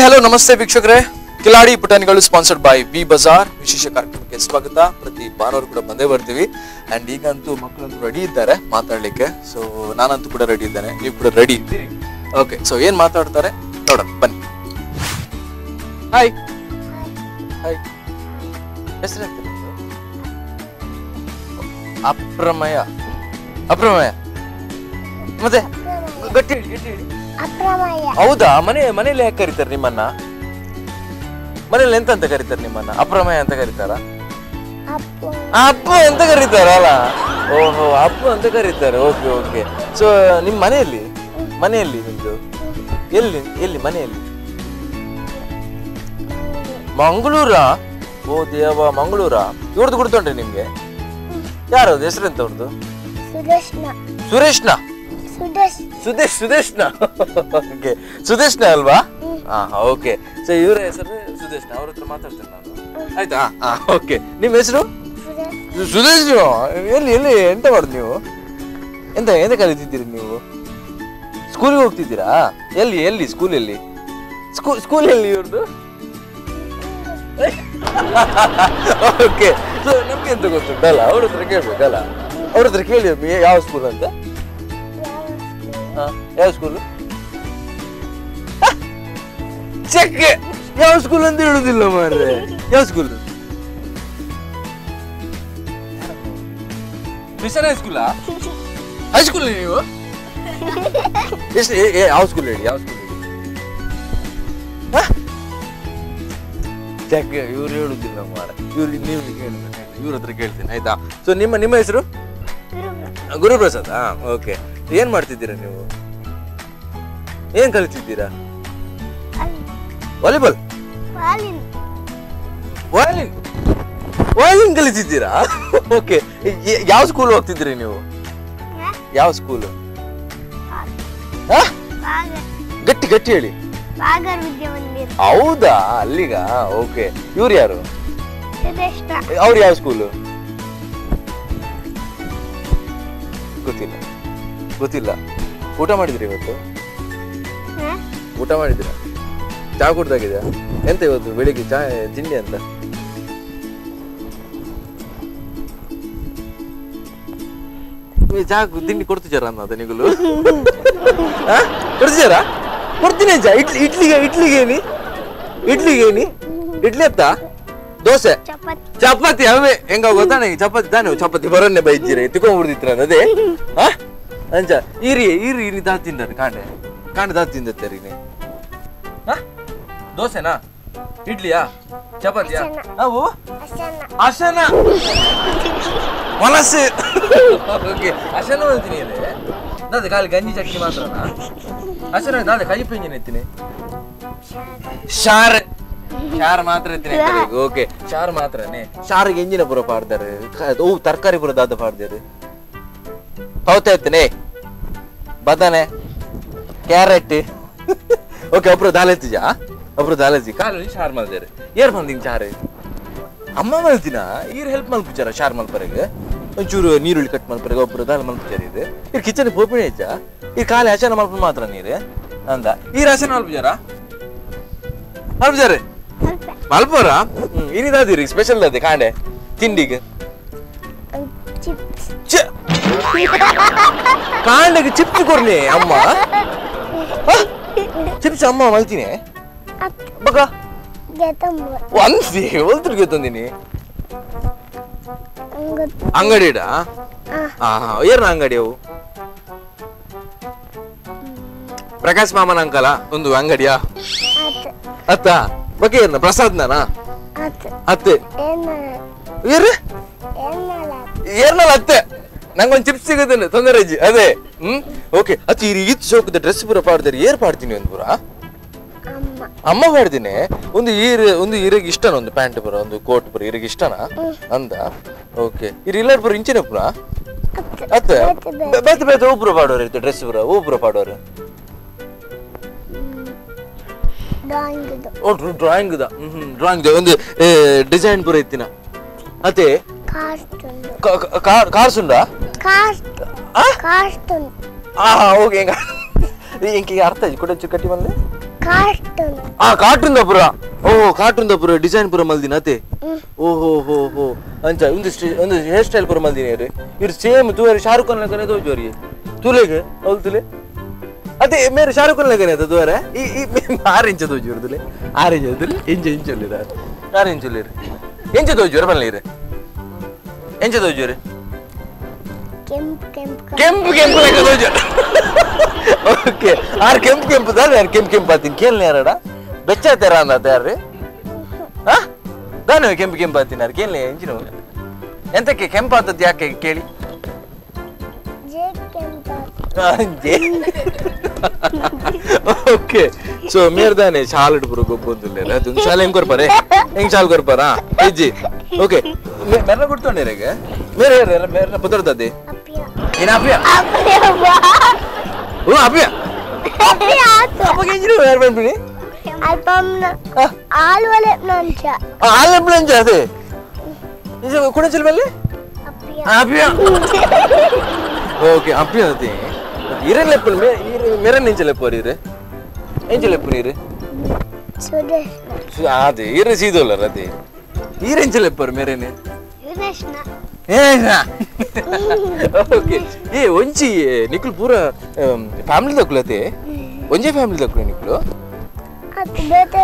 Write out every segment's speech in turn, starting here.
Hello ನಮಸ್ತೆ ವೀಕ್ಷಕರೇ Kiladi Putanigalu sponsored by V Bazaar ವಿಶೇಷ ಕಾರ್ಯಕ್ರಮಕ್ಕೆ ಸ್ವಾಗತ ಪ್ರತಿ ಭಾನುವಾರ ಕೂಡ ಬಂದೇ ಬರ್ತೀವಿ ಅಂಡ್ ಈಗಂತೂ ಮಕ್ಕಳಂತೂ ರೆಡಿ ಇದ್ದಾರೆ ಮಾತಾಡ್ಲಿಕ್ಕೆ ಸೊ ನಾನಂತೂ ಕೂಡ ರೆಡಿ ಇದ್ದೇನೆ ನೀವು ಕೂಡ ರೆಡಿ ಇದ್ದೀರಿ ಓಕೆ ಸೊ ಏನ್ ಮಾತಾಡ್ತಾರೆ ನೋಡೋಣ ಬನ್ನಿ ಹಾಯ್ ಹಾಯ್ ಹೆಸರು ಅಪ್ರಮಯ ಅಪ್ರಮಯ ಮತ್ತೆ ಗಟ್ಟಿ ಹೇಳಿ ಗಟ್ಟಿ ಹೇಳಿ ಅಪ್ರಮಯ ಹೌದಾ ಮನೆ ಮನೇಲಿ ಯಾಕೆ ಕರೀತಾರೆ ನಿಮ್ಮನ್ನ ಮನೇಲಿ ಎಂತ ಅಂತ ಕರೀತಾರೆ ನಿಮ್ಮನ್ನ ಅಪ್ರಮಯ ಅಂತ ಕರೀತಾರ ಅಪ್ಪು ಅಪ್ಪ ಅಂತ ಕರೀತಾರ ಅಲ್ಲ ಓಹೋ ಅಪ್ಪ ಅಂತ ಕರೀತಾರೆ ಓಕೆ ಓಕೆ ಸೊ ನಿಮ್ ಮನೆಯಲ್ಲಿ ಮನೆಯಲ್ಲಿ ನಿಮ್ದು ಎಲ್ಲಿ ಎಲ್ಲಿ ಮನೆಯಲ್ಲಿ ಮಂಗಳೂರ ಓ ದೇವ ಮಂಗಳೂರ ಇವ್ರದ್ದು ಗುರ್ತುಂಟೆ ನಿಮ್ಗೆ ಯಾರದು ಹೆಸರೆಂತ ಅವ್ರದ್ದು ಸುದರ್ಶನ ಸುರೇಶ್ನ ಸುದರ್ಶ್ ಸುದೇಶ್ ಸುದೇಶ್ನ ಓಕೆ ಸುದೇಶ್ನ ಅಲ್ವಾ ಹಾ ಓಕೆ ಸೊ ಇವರ ಹೆಸರು ಸುದೇಶ್ನ ಅವ್ರ ಹತ್ರ ಮಾತಾಡ್ತೇನೆ ನಾನು ಆಯ್ತಾ ಹಾ ಓಕೆ ನಿಮ್ಮ ಹೆಸರು ಸುದರ್ಶ್ ಸುದೇಶ್ ಎಲ್ಲಿ ಎಲ್ಲಿ ಎಂತ ಮಾಡುದು ನೀವು ಎಂತ ಎಂತ ಕಲಿತಿದ್ದೀರಿ ನೀವು ಸ್ಕೂಲಿಗೆ ಹೋಗ್ತಿದ್ದೀರಾ ಎಲ್ಲಿ ಎಲ್ಲಿ ಸ್ಕೂಲಲ್ಲಿ ಸ್ಕೂಲ್ ಸ್ಕೂಲ್ ಎಲ್ಲಿ ಇವ್ರದ್ದು ಓಕೆ ಸೊ ನಮ್ಗೆ ಎಂತ ಗೊತ್ತುಂಟಲ್ಲ ಅವ್ರ ಹತ್ರ ಕೇಳ್ಬೇಕಲ್ಲ ಅವ್ರ ಹತ್ರ ಕೇಳಿ ಒಮ್ಮೆ ಯಾವ ಸ್ಕೂಲ್ ಅಂತ ಹಾ, ಯಾವ ಸ್ಕೂಲ್ ಚೆಕ್ ಯಾವ ಸ್ಕೂಲ್ ಅಂತ ಹೇಳುದಿಲ್ಲ ಮಾರ್ರೆ ಯಾವ ಸ್ಕೂಲ್ ಮಿಷನ್ ಹೈಸ್ಕೂಲಾ ಹೈಸ್ಕೂಲ್ ನೀವು ಎಷ್ಟು ಏ- ಏ, ಯಾವ ಸ್ಕೂಲ್ ಹೇಳಿ ಯಾವ ಸ್ಕೂಲ್ ಹೇಳಿ ಚೆಕ್ ಇವ್ರು ಹೇಳುದಿಲ್ಲ ಮಾರ ಇವ್ರು ನೀವು ಕೇಳ್ಬೇಕು ಇವ್ರ ಹತ್ರ ಕೇಳ್ತೀನಿ ಆಯ್ತಾ ಸೊ ನಿಮ್ಮ ನಿಮ್ಮ ಹೆಸರು ಗುರುಪ್ರಸಾದ್ ಹಾ ಓಕೆ ಏನ್ ಮಾಡ್ತಿದ್ದೀರಾ ನೀವು ಏನ್ ಕಲಿತಿದ್ದೀರಾ ವಾಲಿಬಾಲ್ ಪಾಲಿನ್ ವಯಲಿನ್ ವಯಲಿನ್ ಕಲಿತಿದ್ದೀರಾ ಓಕೆ ಯಾವ ಸ್ಕೂಲ್ ಹೋಗ್ತಿದ್ದೀರಿ ನೀವು ಯಾವ ಸ್ಕೂಲ್ ಸಾಗರ್ ಗಟ್ಟಿ ಗಟ್ಟಿ ಹೇಳಿ ಸಾಗರ್ ವಿದ್ಯಾಮಂದಿರ ಹೌದಾ ಅಲ್ಲಿಗ ಓಕೆ ಇವ್ರು ಯಾರು ಸುದರ್ಶನ ಅವ್ರು ಯಾವ ಸ್ಕೂಲು ಗೊತ್ತಿಲ್ಲ ಗೊತ್ತಿಲ್ಲ ಊಟ ಮಾಡಿದ್ರಿ ಇವತ್ತು ಊಟ ಮಾಡಿದ್ರ ಚಾ ಕುಡ್ದಾಗಿದೆ ಎಂತ ಇವತ್ತು ಬೆಳಿಗ್ಗೆ ಚಾ ತಿಂಡಿ ಅಂತ ನೀವು ಚಾ ಕು- ತಿಂಡಿ ಕೊಡ್ತಿದ್ದಾರ ಅನ್ನೋದ ನಿಗಲು ಕೊಡ್ತಿದ್ದಾರ ಕೊಡ್ತೀನಿ ಚಾ ಇಡ್ಲಿ ಇಡ್ಲಿಗೆ ಇಡ್ಲಿಗೆ ಏನಿ ಇಡ್ಲಿಗೆ ಏನಿ ಇಡ್ಲಿ ಅತ್ತ ದೋಸೆ ಚಪಾತಿ ಚಪಾತಿ ಅವೇ ಹೆಂಗ ಗೊತ್ತಾನೆ ಚಪಾತಿ ತಾನೆ ಚಪಾತಿ ಬರನ್ನೇ ಬೈದ್ದೀರಿ ತಿಕೊಂಡ್ಬಿಡ್ದಿತ್ರ ಅದೇ ಹಾ ಅಂಚ ಈರಿ ಈರಿ ಇರಿ ದಾತ್ ತಿಂದಾರೆ ಕಾಂಡೆ ಕಾಂಡೆ ದಾತ್ ತಿಂದತ್ತಾರೆ ನೀ ಹಾ ದೋಸೆನಾ ಇಡ್ಲಿಯಾ ಚಪಾತಿಯಾ ಅಶನ. ಅವು ಅಸನ ಅಶನ ಮನಸ್ಸು ಓಕೆ ಅಶನ ಹೇಳ್ತೀನಿ ಅದೇ ದಾದ ಖಾಲಿ ಗಂಜಿ ಚಟ್ನಿ ಮಾತ್ರನಾ ಅಶನ ದಾದ ಕೈ ಪೆಂಜಿನ ಎತ್ತೀನಿ ಶಾರ್ ಶಾರ್ ಮಾತ್ರ ಎತ್ತೀನಿ ಓಕೆ ಶಾರ್ ಮಾತ್ರನೇ ಶಾರ್ಗೆ ಎಂಜಿನ ಪುರ ಪಾಡ್ದಾರೆ ಕ- ಓ ತರಕಾರಿ ಪುರ ದಾದ ಪಾಡ್ದಾರೆ ಹೌತಾ ಎತ್ತನೆ ಬದನೆ ಕ್ಯಾರೆಟ್ ಓಕೆ ಒಬ್ರು ದಾಲೆತ್ತಿಜ ಒಬ್ರು ದಾಲೆತ್ತಿ ಕಾಲಲ್ಲಿ ಶಾರ್ ಮಾಡ್ದಾರೆ ಏರ್ ಬಂದಿಂಗ್ ಚಾರೆ ಅಮ್ಮ ಮಲ್ತಿನ ಈರ್ ಹೆಲ್ಪ್ ಮಲ್ಪಿಚಾರ ಶಾರ್ ಮಲ್ಪರೆಗೆ ಒಂಚೂರು ನೀರುಳ್ಳಿ ಕಟ್ ಮಲ್ಪರೆಗೆ ಒಬ್ರು ದಾಲ್ ಮಲ್ಪಿಚಾರ ಇದು ಇರ್ ಕಿಚನ್ ಪೋಪಿಣೆ ಹೆಚ್ಚ ಈ ಕಾಲಿ ಹಸನ ಮಲ್ಪ ಮಾತ್ರ ನೀರು ಅಂದ ಈ ಹಸನ ಮಲ್ಪಿಚಾರ ಮಲ್ಪಿಚಾರೆ ಮಲ್ಪರ ಹ್ಮ್ ಇನಿದಾದಿರಿ ಸ್ಪೆಷಲ್ ಅದೇ ಕಾಂಡೆ ತಿಂಡಿಗೆ ಚಿಪ್ಸ್ ಛೆ! ಕಾಂಡೆಗೆ ಚಿಪ್ಸ್ ಕೊಡ್ಲಿ ಅಮ್ಮ ಚಿಪ್ಸ್ ಅಮ್ಮ ಮಲ್ತೀನಿ ಅಪ್ಪ ಬಗ ಗೆತಂಬ ಒಂದಿ ಒಲ್ತಿರ್ಗೆ ತಂದಿನಿ ಅಂಗತ್ ಅಂಗಡಿಡ ಆ ಹಾ ಏರ್ನ ಅಂಗಡಿ ಅವು ಪ್ರಕಾಶ್ ಮಾಮನ ಅಂಕಲ ಒಂದು ಅಂಗಡಿಯಾ ಆತ ಅತ್ತ ಬಗ್ಗೆ ಏನ ಪ್ರಸಾದ್ನನಾ ಆತ ಅತ್ತೆ ಏನ ಏರ್ ಏನಲ್ಲ ಏರ್ನಲ್ಲ ಅತ್ತೆ ನಂಗೊಂದು ಚಿಪ್ಸ್ ಸಿಗುತ್ತೇನೆ ತೊಂದರೆ ಅಜ್ಜಿ ಅದೇ ಹ್ಮ್ ಓಕೆ ಅತಿ ಈತ್ ಶೋಕದ ಡ್ರೆಸ್ ಪೂರ ಪಾಡ್ದಾರೆ ಏರ್ ಪಾಡ್ತೀನಿ ಒಂದು ಪೂರ ಅಮ್ಮ ಅಮ್ಮ ಪಾಡ್ತೀನಿ ಒಂದು ಈರ್ ಒಂದು ಈರಿಗೆ ಇಷ್ಟನ ಒಂದು ಪ್ಯಾಂಟ್ ಪುರ ಒಂದು ಕೋಟ್ ಪುರ ಈರಿಗೆ ಇಷ್ಟನ ಅಂದ ಓಕೆ ಇರ್ ಇಲ್ಲ ಪುರ ಇಂಚಿನ ಪುರ ಅತ್ತ ಅತ್ತೆ ಬೇತೆ ಬೇತೆ ಬೇತೆ ಒಬ್ರು ಪಾಡೋರು ಇರ್ತಾರೆ ಡ್ರೆಸ್ ಪುರ ಒಬ್ರು ಪಾಡೋರು ಡ್ರಾಯಿಂಗ್ ಡ್ರಾಯಿಂಗ್ ಹ್ಮ್ ಡ್ರಾಯಿಂಗ್ ಒಂದು ಡಿಸೈನ್ ಪೂರ ಇತ್ತಿನ ಅತ್ತೆ ಕಾಸ್ತುಂಡು ಕಾರ್ ಸುಂಡ ಕಾಸ್ಟ್ ಆ? ಕಾಸ್ತುಂಡು ಆ ಓಕೆ ಹೆಂಗ ಇಂಕಿಗೆ ಅರ್ಥ ಆಯ್ತು ಕೂಡ ಚುಕ್ಕಟ್ಟಿ ಬಂದ್ರೆ ಕಾರ್ಟೂನ್ ಆ ಕಾರ್ಟೂನ್ ಪುರ ಓಹೋ ಕಾರ್ಟೂನ್ ಪುರ ಡಿಸೈನ್ ಪುರ ಮಲ್ದಿನ ಅತೆ ಓಹೋ ಹೋ ಹೋ ಅಂಚ ಒಂದು ಸ್ಟೇ- ಒಂದು ಹೇರ್ ಸ್ಟೈಲ್ ಪುರ ಮಲ್ದಿನ ಇರು ಇರು ಸೇಮ್ ತೂವರೆ ಶಾರುಖ್ ಖಾನ್ ಲಗನೆ ತೋಜೋರಿ ತುಲೆಗೆ ಅವ್ಲು ತುಲೆ ಅದೇ ಮೇರೆ ಶಾರುಖ್ ಖಾನ್ ಲಗನೆ ಅದು ತೂವರೆ ಈ ಈ ಆರು ಇಂಚ ತೋಜೋರು ತುಲೆ ಆರು ಇಂಚ ತುಲೆ ಇಂಚ ಇಂಚಲ್ಲಿರ ಆರು ಇಂಚಲ್ಲಿರ ಎಂಚ ತೋಜೋರು ಬಲ್ಲಿರ ಎಂಚ ತೋಜೋರು ಕೆಂಪು ಕೆಂಪು ಕೆಂಪು ಕೆಂಪು ಲೆಕ್ಕ ತೋಜೋರು ಓಕೆ ಆರು ಕೆಂಪು ಕೆಂಪು ದಾರೆ ಯಾರು ಕೆಂಪು ಕೆಂಪು ಆತೀನಿ ಕೇಳಿ ಯಾರಡ ಬೆಚ್ಚಾತಾರ ಅಂದ ಯಾರು ಹಾ ನಾನು ಕೆಂಪು ಕೆಂಪು ಆತೀನಿ ಕೇಳಿ ಎಂಜಿನ ಎಂತಕ್ಕೆ ಕೆಂಪು ಆತದ್ದು ಯಾಕೆ ಕೇಳಿ ಜೆ ಕೆಂಪು ಓಕೆ ಸೊ ಮೇರ್ದಾನೆ ಶಾಲೆಡ್ ಪುರ ಗೊಬ್ಬೊಂದುಲ್ಲೇರ ಅದು ಶಾಲೆ ಹೆಂಗ್ ಕೊರ್ಪಾರೆ ಹೆಂಗ್ ಶಾಲೆ ಕೊರ್ಪಾರಾ ಹೆಜ್ಜಿ ಓಕೆ ಮೆರ್ನ ಕೊಡ್ತೊಂಡೇರೆಗೆ ಮೇರೆ ಮೇರ್ನ ಪುತ್ರದದ್ದೆ ಅಪ್ಪಿಯ ಏನ ಅಪ್ಪಿಯ ಅಪ್ಪಿಯ ಬಾ ಓ ಅಪ್ಪಿಯ ಅಪ್ಪಿಯ ಆತು ಅಪ್ಪಗೆ ಎಂಜಿನ ಯಾರು ಬಂದ್ಬಿಡಿ ಅಲ್ಪಮ್ನ ಆಲ್ವಲೆ ನಂಚ ಆಲಂಬ್ಲಂಜ ಅದೇ ಇದು ಕುಣಚಲ್ ಮೇಲೆ ಅಪ್ಪಿಯ ಅಪ್ಪಿಯ ಓಕೆ ಅಪ್ಪಿಯ ಅದೇ ಇರನ್ ಲೆಪ್ಪಲ್ ಮೇ ಮೆರನ್ ಎಂಚ ಲೆಪ್ಪರ್ ಇರೆ ಎಂಚ ಲೆಪ್ಪರ್ ಇರೆ ಸುರೇಶ್ ಅದೇ ಇರೆ ಸೀದೋಲ್ಲರ ಅದೇ ಈರೆಂಚ ಲೆಪ್ಪರ್ ಮೆರೆನೆ ಯುರೇಶ್ನ ಓಕೆ ಏ ಒಂಜಿ ನಿಕ್ಲು ಪೂರ ಫ್ಯಾಮಿಲಿ ದಕ್ಕುಲತೆ ಒಂಜೇ ಫ್ಯಾಮಿಲಿ ದಕ್ಕುಲೆ ನಿಕ್ಲು ಅದು ಬೇತೆ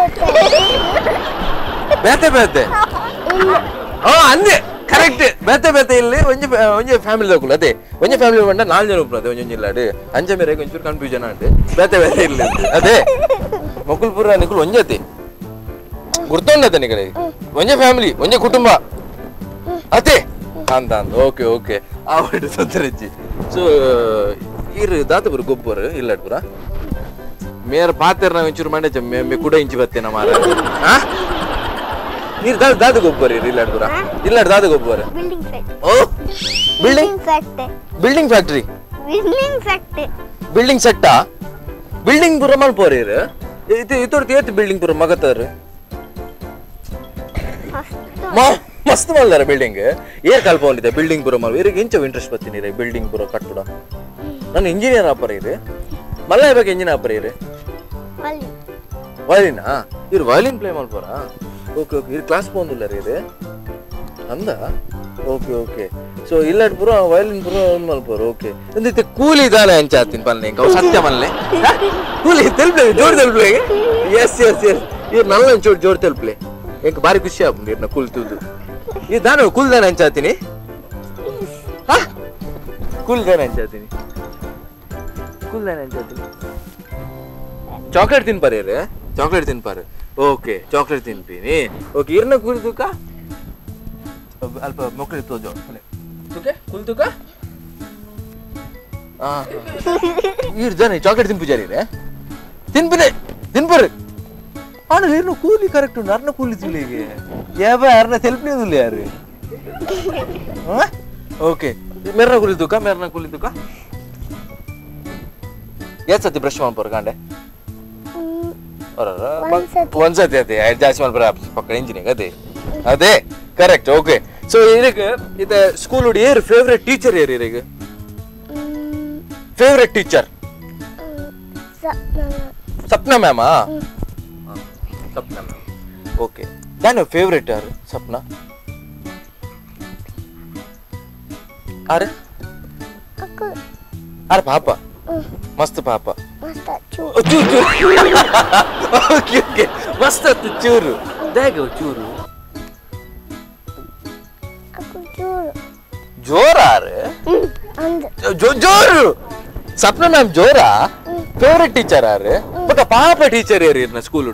ಬೇತೆ ಬೇತೆ ಓ ಅಂದೆ ಕರೆಕ್ಟ್ ಬೇತೆ ಬೇತೆ ಇಲ್ಲಿ ಒಂಜಿ ಫ್ಯಾ- ಒಂಜಿ ಫ್ಯಾಮಿಲಿ ದಕ್ಕುಲು ಅದೇ ಒಂಜಿ ಫ್ಯಾಮಿಲಿ ಬಂಡ ನಾಲ್ ಜನ ಉಪ್ಪು ಅದೇ ಒಂಜೊಂಜಿ ಇಲ್ಲಾಡು ಅಂಚ ಮೇರೆ ಒಂಚೂರು ಕನ್ಫ್ಯೂಷನ್ ಆಂಡ್ ಬೇತೆ ಬೇತೆ ಇಲ್ಲ ಅದೇ ಮಕ್ಕಳು ಪೂರ ನಿಕ್ಲು ಒಂಜತೆ ಗುರ್ತೊಂಡತೆ ನಿಕಡೆ ಒಂಜೇ ಫ್ಯಾಮಿಲಿ ಒಂಜೇ ಕುಟುಂಬ ಅದೇ ಅಂತ ಅಂದ ಓಕೆ ಓಕೆ ಆವಡ್ ತೊಂದರೆಜ್ಜಿ ಸೊ ಇರು ದಾತಪುರ ಗೊಬ್ಬರ ಇಲ್ಲಡ್ ಪುರ ಮೇರ ಪಾತೆರ್ ನಾವು ಒಂಚೂರು ಮಂಡೆ ಮೇ ಮೇ ಕುಡ ಇಂಚಿ ಬತ್ತೇನ ಮಾರ ಹಾ ನೀರು ದಾದ ದಾದ ಗೊಬ್ಬರ ಇರು ಇಲ್ಲಡ್ ಪುರ ಇಲ್ಲಡ್ ದಾದ ಗೊಬ್ಬರ ಬಿಲ್ಡಿಂಗ್ ಫ್ಯಾಕ್ಟ್ ಓ building building fact building factory building fact building ಸೆಟ್ಟಾ ಬಿಲ್ಡಿಂಗ್ ಪುರ ಮಲ್ಪೋರ್ ಇರು ಇದು ಇತೊಡ್ತಿ ಏತ್ ಬಿಲ್ಡಿಂಗ್ ಪುರ ಮಗತಾರ ಮ- ಮಸ್ತ್ ಮಲ್ದಾರ ಬಿಲ್ಡಿಂಗ್ ಏರ್ ಕಲ್ಪೊಂಡಿದೆ ಬಿಲ್ಡಿಂಗ್ ಪುರ ಮಲ್ ಇರಿಗೆ ಇಂಚ ಇಂಟ್ರೆಸ್ಟ್ ಬರ್ತೀನಿ ರೀ ಬಿಲ್ಡಿಂಗ್ ಪುರ ಕಟ್ಟಡ ನಾನು ಇಂಜಿನಿಯರ್ ಆಪರ ಇರಿ ಮಲ್ಲ ಇವಾಗ ಇಂಜಿನಿಯರ್ ಆಪರ ಇರಿ ಅಲ್ಲಿ ವಯಲಿನಾ ಇವ್ರು ವಯಲಿನ್ ಪ್ಲೇ ಮಾಡ್ಬೋರ ಓಕೆ ಓಕೆ ಇದು ಕ್ಲಾಸ್ ಬಂದಿಲ್ಲ ರೀ ಇದು ಅಂದ ಓಕೆ ಓಕೆ ಸೊ ಇಲ್ಲಡ್ ಪುರ ವಯಲಿನ್ ಪುರ ಮಲ್ಪೋರು ಓಕೆ ಎಂದಿತ್ತೆ ಕೂಲಿ ದಾನೆ ಅಂಚಾತೀನಿ ಪಲ್ಲೆ ಇಂಕ ಸತ್ಯ ಮಲ್ಲೆ ಹ? ಕೂಲಿ ತೆಲ್ಪ್ಲೆ ಜೋಡ್ ತೆಲ್ಪ್ಲೆ ಎಸ್ ಎಸ್ ಎಸ್ ಇವ್ರು ನಲ್ಲ ಜೋಡ್ ಜೋಡ್ ತೆಲ್ಪ್ಲೆ ಎಂಕ ಬಾರಿ ಖುಷಿ ಆಗ್ಬಿಟ್ಟು ಇವ್ರನ್ನ ಕೂಲ್ ತೂದು ಇದು ನಾನು ಕೂಲ್ ದಾನೆ ಅಂಚಾತೀನಿ ಹ? ಕೂಲ್ ದಾನೆ ಅಂಚಾತೀನಿ ಕೂಲ್ ದಾನೆ ಅಂಚಾತೀನಿ ಚಾಕ್ಲೇಟ್ ತಿನ್ಪಾರಿ ರೀ ಚಾಕ್ಲೇಟ್ ತಿನ್ಪಾರಿ ಓಕೆ ಚಾಕ್ಲೇಟ್ ತಿನ್ಪೀನಿ ಓಕೆ ಇರ್ನ ಕೂಲ್ ತೂಕ ಅಲ್ಪ ಮೊಕ್ಕಳಿ ತೋಜೋ ತುಕೆ ಕೂಲ್ ತೂಕ ಆ ಇರ್ ಜನ ಚಾಕ್ಲೇಟ್ ತಿನ್ಪುಜಾರಿ ರೇ ತಿನ್ಪಿನೆ ತಿನ್ಪರು ಆದ್ರೆ ಇರ್ನ ಕೂಲಿ ಕರೆಕ್ಟ್ ಉಂಟು ಅರ್ನ ಕೂಲಿ ತಿನ್ಲಿಗೆ ಯಾವ ಅರ್ನ ತೆಲ್ಪಿನಿಲ್ಲ ಯಾರು ಓಕೆ ಮೆರ್ನ ಕೂಲಿ ತೂಕ ಮೆರ್ನ ಕೂಲಿ ತೂಕ ಎಷ್ಟ್ ಸತಿ ಬ್ರಷ್ ಮಾಡ್ಬೋರು ಕಾಂಡೆ ಹ್ಮ್. ಅರರ, ಒಂದ್ಸತಿ. ಒಂದ್ಸತಿ ಅದೇ ಐದು ಜಾಸ್ತಿ ಮಾಡ್ಬಾರ ಪಕ್ಕ ಇಂಜಿನಿಯರ್ ಅದೇ ಅದೇ ಕರೆಕ್ಟ್ ಓಕೆ ಸೊ ಇದಕ್ಕೆ ಇದು ಸ್ಕೂಲ್ ಹುಡಿ ಏರ್ ಫೇವ್ರೆಟ್ ಟೀಚರ್ ಏರ್ ಇರಿಗೆ ಹ್ಮ್. ಫೇವ್ರೆಟ್ ಟೀಚರ್ ಹ್ಮ್. ಸ- ಸಪ್ನಾ ಮ್ಯಾಮಾ ಸಪ್ನಾ ಮ್ಯಾಮ್ ಓಕೆ ನಾನು ಫೇವ್ರೆಟ್ ಯಾರು ಸಪ್ನಾ ಅರೆ ಅಕ್ಕ ಅರೆ ಪಾಪ ಹ್ಮ್. ಮಸ್ತ್ ಪಾಪ ಮಸ್ತ ಚೂ ಓ, ಚೂರು ಚೂರು ಓಕೆ ಓಕೆ ಮಸ್ತ್ ಆಯ್ತು ಚೂರು ದಾಗ ಚೂರು ಅಕ್ಕ ಚೂರು ಜೋರಾರೆ ಅಂದ ಜೋ ಜೋರು ಸಪ್ನ ಮ್ಯಾಮ್ ಜೋರಾ ಫೇವ್ರೆಟ್ ಟೀಚರ್ ಆರು ಬಟ್ ಪಾಪ ಟೀಚರ್ ಏರಿ ಇರ್ನ ಸ್ಕೂಲ್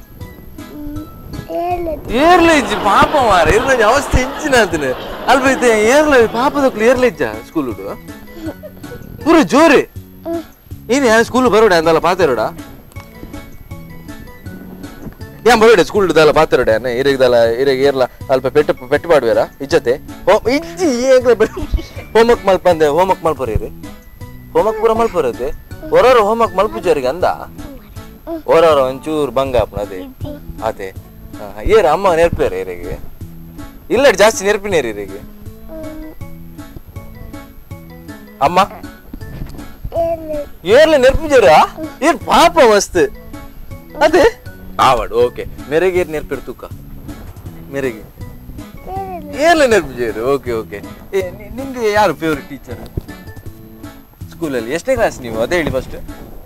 ಹೇಳಿದ್ ಏರ್ಲೇಜ್ ಪಾಪ ಮಾರ ಏರ್ಲೇಜ್ ಅವಸ್ಥೆ ಹೆಂಚಿನ ಆತನ ಅಲ್ಪ ಐತೆ ಏರ್ಲ ಪಾಪದಕ್ಲು ಏರ್ಲೇಜ್ ಸ್ಕೂಲ್ ಪೂರ ಜೋರಿ ನೀನು ಯಾರು ಸ್ಕೂಲ್ ಬರೋಡ ಅಂದಲ್ಲ ಪಾತೆರೋಡ ಏನ್ ಬರೋಡೆ ಸ್ಕೂಲ್ ದಲ್ಲ ಪಾತೆರೋಡೆ ಅನ್ನ ಇರಗದಲ್ಲ ಇರಗ ಏರ್ಲ ಅಲ್ಪ ಪೆಟ್ಟು ಪೆಟ್ಟು ಮಾಡುವೇರ ಇಜ್ಜತೆ ಹೋ ಇಜ್ಜಿ ಏಗ್ಲ ಹೋಮ್ವರ್ಕ್ ಮಲ್ಪಂದೆ ಹೋಮ್ವರ್ಕ್ ಮಲ್ಪರೀರಿ ಹೋಮ್ವರ್ಕ್ ಪೂರ ಮಲ್ಪರತ್ತೆ ಹೊರವರು ಹೋಮ್ವರ್ಕ್ ಮಲ್ಪುಜರಿಗೆ ಅಂದ ಹೊರವರು ಒಂಚೂರು ಭಂಗ ಆಪನ ಅದೇ ಅದೇ ಹಾ, ಏರ್ ಅಮ್ಮ ನೆರ್ಪ್ಯಾರ ಏರಿಗೆ ಇಲ್ಲ ಜಾಸ್ತಿ ನೆರ್ಪಿನೇರಿ ಇರಿಗೆ ಅಮ್ಮ ಹೇಳಿದ್ ಏರ್ಲ ನೆರ್ಪಿಜರ ಏರ್ ಪಾಪ ಮಸ್ತ್ ಅದೇ ಆವಡು ಓಕೆ ಮೆರೆಗೆ ಏನ್ ನೆನಪಿರು ತೂಕ ಮೆರೆಗೆ ಏಲ್ಲ ನೆನಪಿಜೇರು ಓಕೆ ಓಕೆ ನಿಮ್ಗೆ ಯಾರು ಫೇವ್ರೆಟ್ ಟೀಚರ್ ಸ್ಕೂಲಲ್ಲಿ ಎಷ್ಟನೇ ಕ್ಲಾಸ್ ನೀವು ಅದೇ ಹೇಳಿ ಫಸ್ಟ್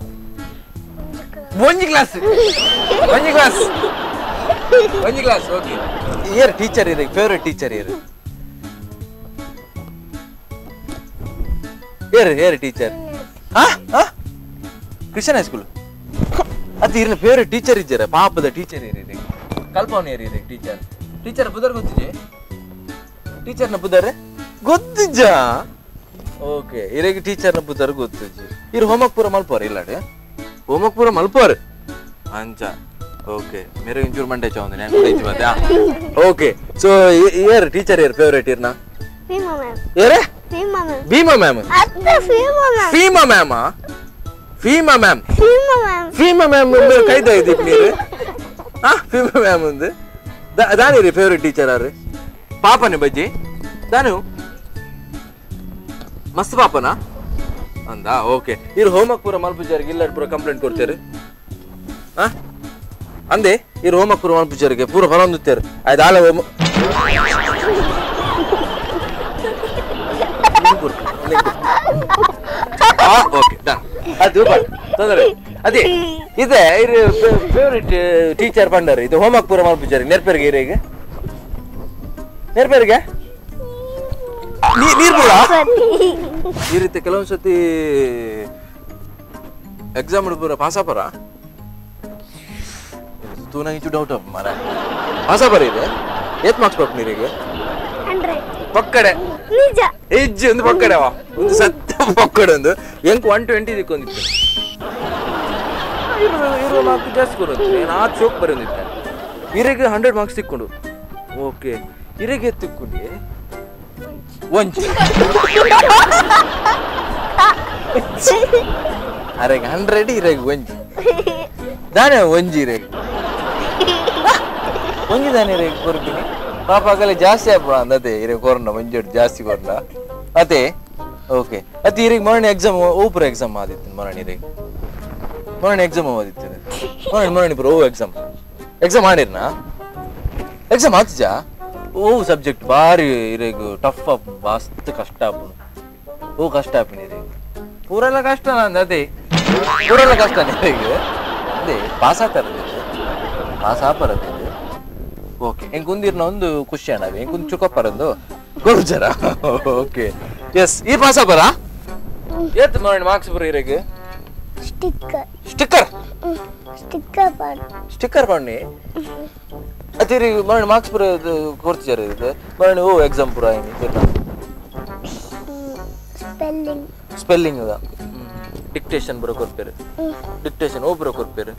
ಒಂಜಿ ಕ್ಲಾಸ್ ಒಂಜಿ ಕ್ಲಾಸ್ ಒಂಜಿ ಕ್ಲಾಸ್ ಓಕೆ ಏರ್ ಟೀಚರ್ ಇದೆ ಫೇವ್ರೆಟ್ ಟೀಚರ್ ಏರು ಏರು ಏರು ಟೀಚರ್ ಹಾ ಹಾ ಕ್ರಿಶ್ಚಿಯನ್ ಹೈಸ್ಕೂಲ್ ಅದು ಇರ್ನ ಫೇವ್ರೆಟ್ ಟೀಚರ್ ಇದ್ದಾರೆ ಪಾಪದ ಟೀಚರ್ ಏರಿದೆ ಕಲ್ಪವನ ಏರಿದೆ ಟೀಚರ್ ಟೀಚರ್ ಬುಧರ್ ಗೊತ್ತಿದೆ ಟೀಚರ್ನ ಬುಧರ್ ಗೊತ್ತಿಜ್ಜ ಓಕೆ ಇರಗೆ ಟೀಚರ್ನ ಬುಧರ್ ಗೊತ್ತಿಜ್ಜಿ ಇರು ಹೋಮಕ್ ಪೂರ ಮಲ್ಪೋರ್ ಇಲ್ಲಾಡೆ ಹೋಮಕ್ ಪೂರ ಮಲ್ಪೋರ್ ಅಂಚ ಓಕೆ ಮೇರೆ ಇಂಚೂರು ಮಂಡೆ ಚೌಂದ ನಾನು ಕೂಡ ಮತ್ತೆ ಓಕೆ ಸೊ ಏರ್ ಟೀಚರ್ ಏರ್ ಫೇವ್ರೇಟ್ ಇರ್ನ ಫೀಮಾ ಮ್ಯಾಮ್ ಏರೇ ಫೀಮಾ ಮ್ಯಾಮ್ ಭೀಮಾ ಮ್ಯಾಮ್ ಅತ್ತ ಫೀಮಾ ಮ್ಯಾಮ್ ಫೀಮಾ ಮ್ಯಾಮ್ ಫೀಮಾ ಮ್ಯಾಮ್ ಫೀಮಾ ಮ್ಯಾಮ್ ಫೀಮಾ ಮ್ಯಾಮ್ ಮುಂದೆ ಕೈದ ಇದ್ದೀವಿ ನೀರು ಹಾ ಫೀಮಾ ಮ್ಯಾಮ್ ಮುಂದೆ ದಾನಿ ರೀ ಫೇವ್ರೆಟ್ ಟೀಚರ್ ಅವ್ರಿ ಪಾಪನೇ ಬಜ್ಜಿ ದಾನು ಮಸ್ತ್ ಪಾಪನ ಅಂದ ಓಕೆ ಇರು ಹೋಮಕ್ ಪೂರ ಮಲ್ಪುಜಾರಿಗೆ ಇಲ್ಲ ಪೂರ ಕಂಪ್ಲೇಂಟ್ ಕೊಡ್ತೇರಿ ಹಾ ಅಂದೆ ಇರು ಹೋಮಕ್ ಪೂರ ಮಲ್ಪುಜಾರಿಗೆ ಪೂರ ಫಲ ಹೊಂದುತ್ತೇರು ಆಯ್ತು ಆಲ ಹೋಮ ಓಕೆ ಡನ್ ಅದು ಬಟ್ ತೊಂದರೆ ಅದೇ ಇದೆ ಇದು ಫೇವ್ರೆಟ್ ಟೀಚರ್ ಪಂಡರ್ ಇದು ಹೋಮ್ವರ್ಕ್ ಪೂರ ಮಾಡ್ಬಿಟ್ಟಾರೆ ನೆರ್ಪೆರಿಗೆ ಇರಿಗೆ ನೆರ್ಪೆರಿಗೆ ನೀರ್ ಬಿಡ ಈ ರೀತಿ ಕೆಲವೊಂದ್ ಸತಿ ಎಕ್ಸಾಮ್ ಪೂರ ಪಾಸ್ ಆಪರ ತೂ ನಂಗೆ ಡೌಟ್ ಅಪ್ಪ ಮರ ಪಾಸ್ ಆಪರ ಇದೆ ಏತ್ ಮಾರ್ಕ್ಸ್ ಕೊಟ್ಟು ನೀರಿಗೆ ಹಂಡ್ರೆಡ್ ಪಕ್ಕಡೆ ನಿಜ ಹೆಜ್ಜೆ ಒಂದು ಪಕ್ಕಡೆವ ಒಂದು ಸತ್ತ ಪಕ್ಕಡೆ ಒಂದು ಎಂಕ್ ಒನ್ ಟ್ವೆಂಟಿ ದಿಕ್ಕೊಂದಿತ್ತು ಇರೋ ಮಾರ್ಕ್ ಜಾಸ್ತಿ ಕೊಡೋದು ಏನು ಆ ಚೋಕ್ ಬರೋದಿತ್ತೆ ಇರೆಗೆ ಹಂಡ್ರೆಡ್ ಮಾರ್ಕ್ಸ್ ತಿಕ್ಕೊಂಡು ಓಕೆ ಇರೆಗೆ ತಿಕ್ಕೊಂಡು ಒಂಜಿ ಅರೆಗೆ ಹಂಡ್ರೆಡ್ ಇರೆಗೆ ಒಂಜಿ ದಾನೆ ಒಂಜಿ ಇರೆಗೆ ಒಂಜಿ ದಾನೆ ಇರೆಗೆ ಕೊರ್ಪಿನಿ ಪಾಪ ಆಗಲೇ ಜಾಸ್ತಿ ಆಪ ಅಂದತೆ ಇರೆ ಕೊರೋನಾ ಒಂಜಿ ಜಾಸ್ತಿ ಕೊರೋನಾ ಅದೇ ಓಕೆ ಅತಿ ಇರಿಗೆ ಮೊನ್ನೆ ಎಕ್ಸಾಮ್ ಓಪುರ ಎಕ್ಸಾಮ್ ಆದಿತ್ತು ಮೊನ್ನೆ ಇರಿಗೆ ಮೊನ್ನೆ ಎಕ್ಸಾಮ್ ಓದಿತ್ತು ಮೊನ್ನೆ ಮೊನ್ನೆ ಪುರ ಓ ಎಕ್ಸಾಮ್ ಎಕ್ಸಾಮ್ ಮಾಡಿರ್ನಾ ಎಕ್ಸಾಮ್ ಆತಿಜ ಓ ಸಬ್ಜೆಕ್ಟ್ ಭಾರಿ ಇರೇಗು ಟಫ್ ಅಪ್ ಮಸ್ತ್ ಕಷ್ಟ ಆಪು ಓ ಕಷ್ಟ ಆಪಿನ ಇರೇಗು ಪೂರೆಲ್ಲ ಕಷ್ಟ ನಂದು ಅದೇ ಪೂರೆಲ್ಲ ಕಷ್ಟ ಇರೇಗು ಅದೇ ಪಾಸ್ ಆಗ್ತಾರ ಪಾಸ್ ಆಪರದು ಓಕೆ ಹೆಂಗ್ ಕುಂದಿರ್ನ ಒಂದು ಖುಷಿ ಅಣ್ಣ ಹೆಂಗ್ ಕುಂದ್ ಚುಕಪ್ಪರಂದು ಗೊರುಜರ ಓಕೆ ಎಸ್ ಈ ಪಾಸ್ ಆಪರ ಏತ್ ಮಾಡಿ ಮಾರ್ಕ್ಸ್ ಬರ ಇರೇಗು ಸ್ಟಿಕ್ಕರ್ ಸ್ಟಿಕ್ಕರ್ ಸ್ಟಿಕ್ಕರ್ ಪಾಡ್ ಸ್ಟಿಕ್ಕರ್ ಬಣ್ಣಿ ಅತಿರಿ ಮರಣ ಮಾರ್ಕ್ಸ್ ಪುರ ಇದು ಕೊಡ್ತಿದ್ದಾರೆ ಇದು ಮರಣ ಓ ಎಕ್ಸಾಮ್ ಪುರ ಏನು ಸ್ಪೆಲ್ಲಿಂಗ್ ಸ್ಪೆಲ್ಲಿಂಗ್ ಡಿಕ್ಟೇಷನ್ ಬರೋ ಕೊಡ್ಪೇರು ಡಿಕ್ಟೇಷನ್ ಓ ಬರೋ ಕೊಡ್ಪೇರು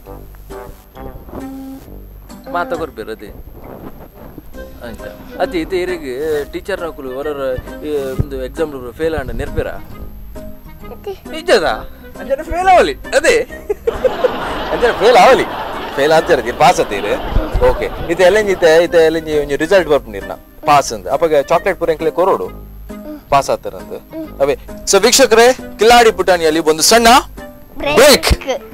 ಮಾತ ಕೊಡ್ಪೇರು ಅದೇ ಅಂತ ಅತಿ ಇದು ಇರಿಗೆ ಟೀಚರ್ ನಕಲು ಹೊರ ಒಂದು ಎಕ್ಸಾಮ್ ಫೇಲ್ ಆಂಡ ನೆರ್ಪೇರ ನಿಜದ ಅಂಜನ ಫೇಲ್ ಆವಲಿ ಅದೇ ಅಂಜನ ಫೇಲ್ ಆವಲಿ ಫೇಲ್ ಆಗ್ತಿರದಿ ಪಾಸ್ ಅತ್ತೀರಿ ಓಕೆ ಇದು ಎಲ್ಲಂಜಿತೆ ಇದು ಎಲ್ಲಂಜಿ ಒಂಜಿ ರಿಸಲ್ಟ್ ಬರ್ಪುಂಡಿರ್ನ ಪಾಸ್ ಅಂತ ಅಪ್ಪಗೆ ಚಾಕ್ಲೇಟ್ ಪೂರ ಎಂಕ್ಲೆ ಕೊರೋಡು ಪಾಸ್ ಆಗ್ತಾರಂತ ಅವೇ ಸೊ ವೀಕ್ಷಕರೇ ಕಿಲಾಡಿ ಪುಟಾಣಿಯಲ್ಲಿ ಒಂದು ಸಣ್ಣ ಬ್ರೇಕ್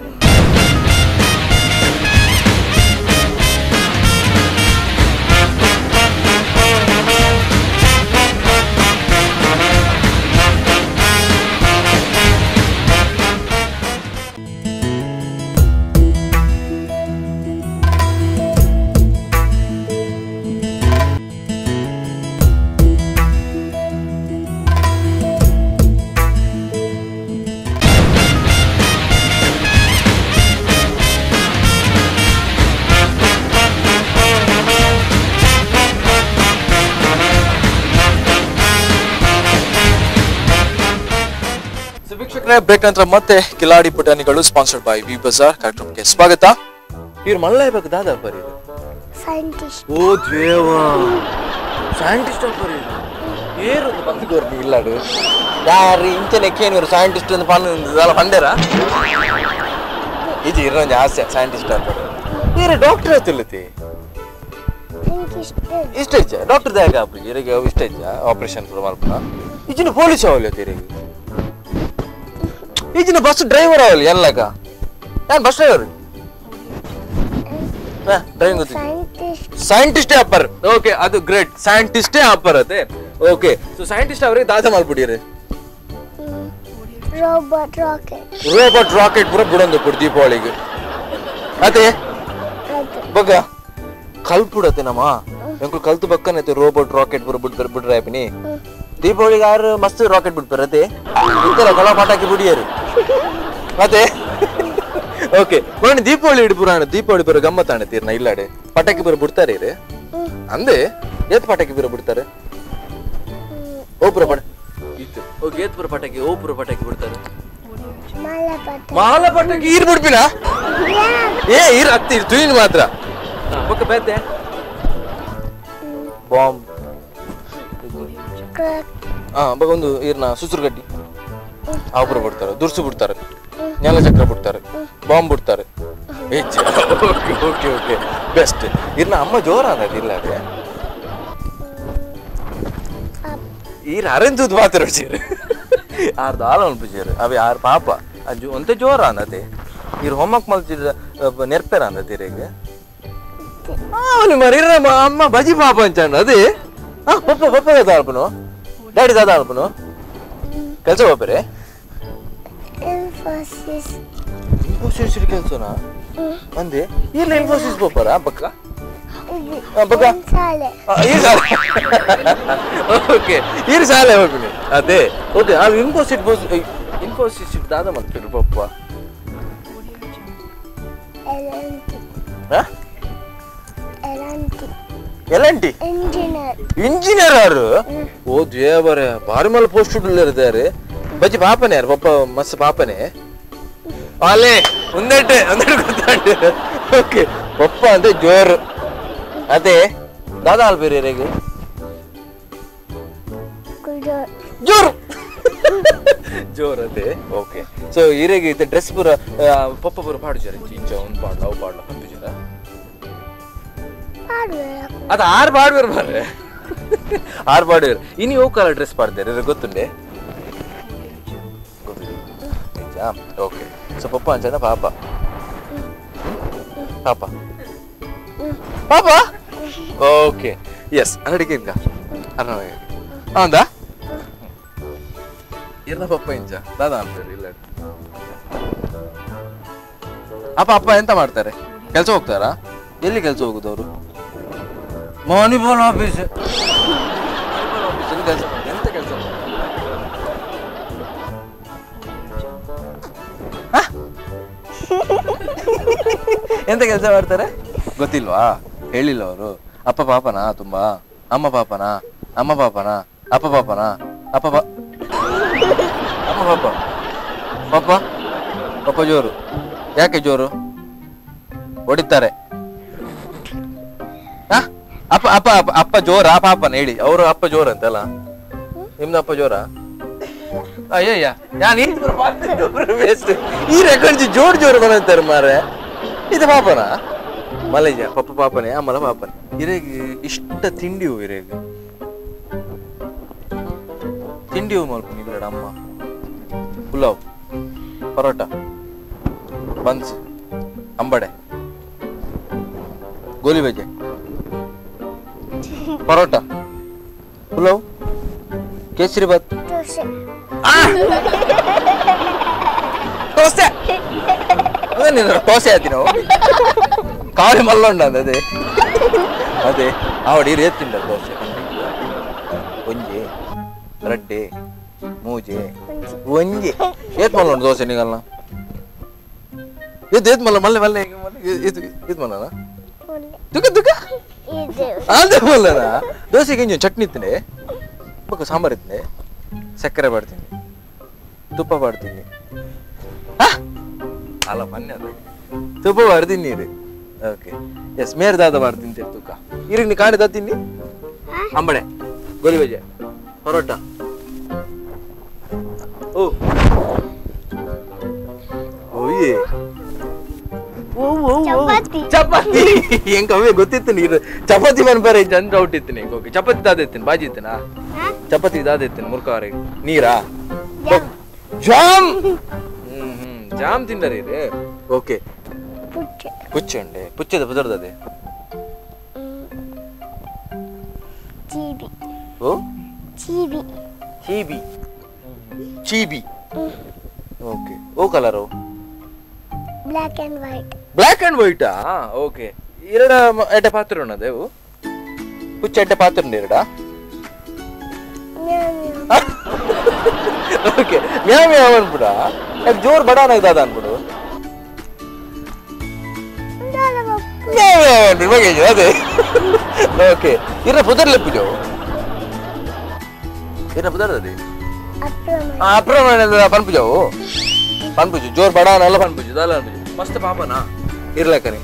ಸೊ ವೀಕ್ಷಕರೇ ಬ್ರೇಕ್ ನಂತರ ಮತ್ತೆ Kiladi Putanigalu sponsored by V Bazaar ಕಾರ್ಯಕ್ರಮಕ್ಕೆ ಸ್ವಾಗತ ಇವ್ರು ಮಲ್ಲಾಯ್ಬೇಕು ದಾದಾ ಬರೀ ಸೈಂಟಿಸ್ಟ್ ಓ ದೇವ ಸೈಂಟಿಸ್ಟ್ ಬರೀ ಏರೊಂದು ಬಂದ್ಕೋರ್ ಇಲ್ಲಾಡು ಯಾರು ಇಂಚನೆಕ್ಕೇನು ಸೈಂಟಿಸ್ಟ್ ಅಂತ ಪನ್ ಇದೆಲ್ಲ ಪಂಡೇರ ಇದು ಇರೋಂಜಿ ಆಸೆ ಸೈಂಟಿಸ್ಟ್ ಅಂತ ಬೇರೆ ಡಾಕ್ಟರ್ ಆಯ್ತಿಲ್ಲತಿ ನಂಗೆ ಇಷ್ಟ ಇಷ್ಟ ಇಚ್ಚ ಡಾಕ್ಟರ್ ದಾಗ ಆಪುಜಿ ಇರಿಗೆ ಇಷ್ಟ ಇಚ್ಚ ಆಪರೇಷನ್ ಪುರ ಮಲ್ಪನ ಇಜಿನ ಪೊಲೀಸ್ ಅವಲಿ ಇರಿಗೆ ಈಜಿನ ಬಸ್ ಡ್ರೈವರ್ ಅವಲಿ ಎಲ್ಲಗ ನಾನು ಬಸ್ ಡ್ರೈವರ್ ಡ್ರೈವಿಂಗ್ ಗೊತ್ತಿತ್ತು ಸೈಂಟಿಸ್ಟ್ ಸೈಂಟಿಸ್ಟೇ ಅಪ್ಪರ್ ಓಕೆ ಅದು ಗ್ರೇಟ್ ಸೈಂಟಿಸ್ಟೇ ಅಪ್ಪರ್ ಅದೇ ಓಕೆ ಸೊ ಸೈಂಟಿಸ್ಟ್ ಅವರಿಗೆ ದಾದ ಮಾಡ್ಬಿಟ್ಟಿರಿ ರೋಬೋಟ್ ರಾಕೆಟ್ ರೋಬೋಟ್ ರಾಕೆಟ್ ಪೂರ ಬಿಡೊಂದು ಪುಡ್ ದೀಪಾವಳಿಗೆ ಅದೇ ಅದು ಬಗ್ಗ ಕಲ್ಪುಡತ್ತೆ ನಮ್ಮ ಎಂಕುಲು ಕಲ್ತು ಬಕ್ಕನೈತೆ ರೋಬೋಟ್ ರಾಕೆಟ್ ಪೂರ ಬಿಡ್ತಾರೆ ಬಿಡ್ರೆ ಆಪಿನಿ ದೀಪಾವಳಿಗೆ ಯಾರು ಮಸ್ತ್ ರಾಕೆಟ್ ಬಿಡ್ತಾರೆ ಅದೇ ಇತ್ತಲ್ಲ ಕೊಳ ಪಟಾಕಿ ಬಿಡಿಯರು ಮತ್ತೆ ಓಕೆ ನೋಡಿ ದೀಪಾವಳಿ ಇಡು ಪುರಾಣ ದೀಪಾವಳಿ ಪೂರ ಗಮ್ಮತ್ ಆಣತೀರ್ನ ಇಲ್ಲಾಡೆ ಪಟಾಕಿ ಪೂರ ಬಿಡ್ತಾರೆ ಇರು ಅಂದೆ ಏತ್ ಪಟಾಕಿ ಪೂರ ಬಿಡ್ತಾರೆ ಓಪುರ ಪಟ ಇತ್ತು ಓಕೆ ಏತ್ ಪುರ ಪಟಾಕಿ ಓಪುರ ಪಟಾಕಿ ಬಿಡ್ತಾರೆ ಮಲಪಟ ಮಾಲ ಪಟಾಕಿ ಈರ್ ಬಿಡ್ಪಿನ ಏ ಈರ್ ಹತ್ತಿ ತುಯಿನ್ ಮಾತ್ರ ಪಕ್ಕ ಬೇತೆ ಬಾಂಬ್ ಕ್ರಾಕ್ ಹಾ ಬಗ ಒಂದು ಈರ್ನ ಸುಸುರು ಗಡ್ಡಿ ಆಪುರ ಬಿಡ್ತಾರೆ ದುರ್ಸು ಬಿಡ್ತಾರೆ ನೆಲ ಚಕ್ರ ಬಿಡ್ತಾರೆ ಬಾಂಬ್ ಬಿಡ್ತಾರೆ ಓಕೆ ಓಕೆ ಓಕೆ ಬೆಸ್ಟ್ ಇರ್ನ ಅಮ್ಮ ಜೋರ ಅನ್ನೋದು ಇಲ್ಲ ಅದೇ ಅಪ್ ಈರ್ ಅರೆಂಜುದು ಮಾತ್ರ ಚೇರು ಆರ್ದು ಆಲ ಅನ್ಪಿಸಿರು ಅವೆ ಆರ್ ಪಾಪ ಅಜ್ಜು ಒಂತೆ ಜೋರ ಅನ್ನತೆ ಇರ್ ಹೋಮಕ್ ಮಲ್ಚಿದ ನೆರ್ಪೆರ ಅನ್ನತ್ತೆ ಇರೇಗೆ ಅವನು ಮರಿ ಅಮ್ಮ ಬಜಿ ಪಾಪ ಅಂಚಣ್ಣ ಅದೇ ಹಾ ಪಪ್ಪ ಪಪ್ಪ ದಾದ ಅಲ್ಪನು ಡ್ಯಾಡಿ ದಾದ ಅಲ್ಪನು ಕೆಲಸ ಹೋಗ್ಬೇರೆ ಇನ್ಫೋಸಿಸ್ ಇನ್ಫೋಸಿಸ್ ಕೆಲಸನಾ ಅಂದೆ ಇಲ್ಲ ಇನ್ಫೋಸಿಸ್ ಪಪ್ಪರ ಪಕ್ಕ ಆ, ಬಗ್ಗ. ಶಾಲೆ ಈ ಸಾಲೆ ಓಕೆ ಈ ಸಾಲೆ ಹೋಗ್ಬಿನಿ ಅದೇ ಓಕೆ ಆ ಇನ್ಫೋಸಿಟ್ ಬೋಸ್ ಇನ್ಫೋಸಿಸ್ ದಾದ ಮಾಡ್ತೀರಿ ಪಪ್ಪ ಎಲಂಟಿ ಹಾ ಎಲಂಟಿ ಎಲಂಟಿ ಇಂಜಿನಿಯರ್ ಇಂಜಿನಿಯರ್ ಯಾರು ಓ ದೇವರೇ ಭಾರಿ ಮಲ್ಲ ಪೋಸ್ಟ್ ಇದ್ದಾರೆ ಬಜ್ಜಿ ಪಾಪನೆ ಯಾರು ಪಪ್ಪ ಮಸ್ತ್ ಪಾಪನೆ ಅಲ್ಲೇ ಒಂದೆಟ್ಟು ಒಂದೆಟ್ಟು ಗೊತ್ತಾಂಡು ಓಕೆ ಪಪ್ಪ ಅಂದ್ರೆ ಜೋರು ಅದೇ ದಾದಾ ಅಲ್ಬೇರಿ ರೇಗೆ ಕುಡೋರ್ ಜೋರು ಜೋರ್ ಅದೇ ಓಕೆ ಸೊ ಈರೆಗೆ ಇದು ಡ್ರೆಸ್ ಪೂರ ಆ, ಪಪ್ಪ ಪೂರ ಪಾಡುಜಾರ ಇಂಚ ಒಂದು ಪಾಡ್ಲ ಅವು ಪಾಡ್ಲ ಪಂಪಿಜಾರ ಪಾಡ್ಬೇಕು ಅದು ಆರು ಪಾಡ್ಬೇರು ಮಾರ್ರೆ ಆರು ಪಾಡ್ಬೇರು ಇನ್ನು ಯಾವ ಕಲರ್ ಡ್ರೆಸ್ ಪಾಡ್ತಾರೆ ಇದು ಗೊತ್ತುಂಡೆ ಗೊತ್ತಿಲ್ಲ ಓಕೆ ಸೊ ಪಪ್ಪ ಅಂಚನ ಪಾಪ ಪಾಪ ಪಾಪ ಓಕೆ ಎಸ್ ಅಡಿಗೆ ಇಂಕ ಅನ್ನ ಹೌದಾ ಇರ್ನ ಪಪ್ಪ ಇಂಚ ದಾದಾ ಅಂತಾರೆ ಇಲ್ಲ ಅಪ್ಪ ಅಪ್ಪ ಎಂತ ಮಾಡ್ತಾರೆ ಕೆಲಸ ಹೋಗ್ತಾರಾ ಎಲ್ಲಿ ಕೆಲಸ ಹೋಗುದು ಅವರು ಮಾನಿಪಾಲ್ ಆಫೀಸ್ ಕೆಲಸ ಎಂತ ಕೆಲಸ ಎಂತ ಕೆಲಸ ಮಾಡ್ತಾರೆ ಗೊತ್ತಿಲ್ವಾ ಹೇಳಿಲ್ಲ ಅವರು ಅಪ್ಪ ಪಾಪನಾ ತುಂಬಾ ಅಮ್ಮ ಪಾಪನಾ ಅಮ್ಮ ಪಾಪನಾ ಅಪ್ಪ ಪಾಪನಾ ಅಪ್ಪ ಪಾ ಅಮ್ಮ ಪಾಪ ಪಾಪ ಪಾಪ ಜೋರು ಯಾಕೆ ಜೋರು ಹೊಡಿತಾರೆ ಆ? ಅಪ್ಪ ಅಪ್ಪ ಅಪ್ಪ ಅಪ್ಪ ಜೋರ ಪಾಪನ ಹೇಳಿ ಅವರು ಅಪ್ಪ ಜೋರ ಅಂತಲ್ಲ ನಿಮ್ದು ಅಪ್ಪ ಜೋರ ಅಯ್ಯಯ್ಯ ನಾನು ವೇಸ್ಟ್ ಈ ರೆಕಾರ್ಡ್ ಜೋರ್ ಜೋರ್ ಬಂದಂತಾರೆ ಮಾರೆ ಇದು ಪಾಪನ ಮಲೇಜ ಪಪ್ಪ ಪಾಪನೆ ಅಮ್ಮಲ ಪಾಪನೆ ಇರೇಗ ಇಷ್ಟ ತಿಂಡಿವು ಇರೇಗ ತಿಂಡಿವು ಮಲ್ಪನಿ ಬಿಡ ಅಮ್ಮ ಪುಲಾವ್ ಪರೋಟ ಬನ್ಸ್ ಅಂಬಡೆ ಗೋಲಿ ಬಜೆ ಪರೋಟ ಪುಲಾವ್ ಕೇಸರಿ ಬಾತ್ ದೋಸೆ ದೋಸೆ ಅದೇ ನೀನು ದೋಸೆ ಆತಿ ನಾವು ಕಾವಲಿ ಮಲ್ಲೊಂಡ ಅದೇ ಅದೇ ಆವಡಿ ರೇತಿಂಡ ದೋಸೆ ಒಂಜೆ ರಡ್ಡೆ ಮೂಜೆ ಒಂಜೆ ಏತ್ ಮಲ್ಲೊಂಡು ದೋಸೆ ನಿಗಲ್ನ ಇದು ಏತ್ ಮಲ್ಲ ಮಲ್ಲೆ ಮಲ್ಲೆ ಇದು ಇದು ಮಲ್ಲನ ಒಳ್ಳೆ ದುಃಖ ದುಃಖ ಇದು ಅದೇ ಮಲ್ಲನ ದೋಸೆಗೆ ಇಂಜು ಚಟ್ನಿ ಇತ್ತನೆ ಬಕ್ಕ ಸಾಂಬಾರ್ ಇತ್ತನೆ ಸಕ್ಕರೆ ಬಾಡ್ತೀನಿ ತುಪ್ಪ ಬಾಡ್ತೀನಿ ಆ? ಅಲ್ಲ ಮೊನ್ನೆ ಅದು ತುಪ್ಪ ಬಾಡ್ತೀನಿ ನೀರು ಓಕೆ ಎಸ್ ಮೇರ್ ದಾದ ಬಾಡ್ತೀನಿ ತೂಕ ಇರಿಗೆ ನೀ ಕಾಣಿದ ತಿನ್ನಿ ಅಂಬಡೆ ಗೋಲಿ ಬಜೆ ಪರೋಟ ಓ ಓಯ್ ಓ ಓ ಓ. ಚಪಾತಿ. ಚಪಾತಿ ಹೆಂಗ ಅವೇ ಗೊತ್ತಿತ್ತು ನೀರು ಚಪಾತಿ ಮನ್ ಬೇರೆ ಚಂದ ಡೌಟ್ ಇತ್ತು ನಿಂಗೆ ಓಕೆ ಚಪಾತಿ ದಾದಿತ್ತೀನಿ ಬಾಜಿ ಇತ್ತನಾ ಚಪಾತಿ ದಾದಿತ್ತೀನಿ ಮುರ್ಕವರೆಗೆ ನೀರಾ ಜಾಮ್. ಜಾಮ್ ಹ್ಮ್ ಹ್ಮ್ ಜಾಮ್ ತಿಂದರಿ ಓಕೆ ಪುಚ್ಚೆ ಪುಚ್ಚ ಉಂಡೆ ಪುಚ್ಚದ ಬುದರ್ದದೆ ಚೀಬಿ ಓ ಚೀಬಿ ಚೀಬಿ ಚೀಬಿ ಓಕೆ ಓ colour black and white black and ವೈಟಾ ಓಕೆ ಎರಡ ಮ- ಎಡ್ಡೆ ಪಾತ್ರ ಉಣ್ಣದೇವು ಪುಚ್ಚ ಎಡ್ಡೆ ಪಾತ್ರ ಉಂಡು ಎರಡ ಮ್ಯಾವ್ ಮ್ಯಾವ್ ಓಕೆ ಮ್ಯಾವ್ ಮ್ಯಾವ್ ಅನ್ಬಿಡ ಯಾಕೆ ಜೋರ್ ಬಡಾನ ಇದಾದ ಅನ್ಬಿಡು ಉಂಡಾಲ ಬಪ್ಪು ಮ್ಯಾವ್ ಮ್ಯಾವ್ ಅನ್ಬಿಡು ಬಗ್ಗೆ ಅದೇ ಓಕೆ ಇರ ಪುದರ್ ಲೆಪ್ಪುಜೋ ಇರ ಪುದರ್ ಅದೇ ಅಪ್ರಮ ಅಪ್ರಮಾಣ ಪನ್ಪುಜವು ಪನ್ಪುಜು ಜೋರ್ ಬಡಾನ ಎಲ್ಲ ಪನ್ಪುಜು ದಾಲ ಅನ್ಪುಜು ಮಸ್ತ್ ಪಾಪನಾ ಇರ್ಲಕ್ಕನಿ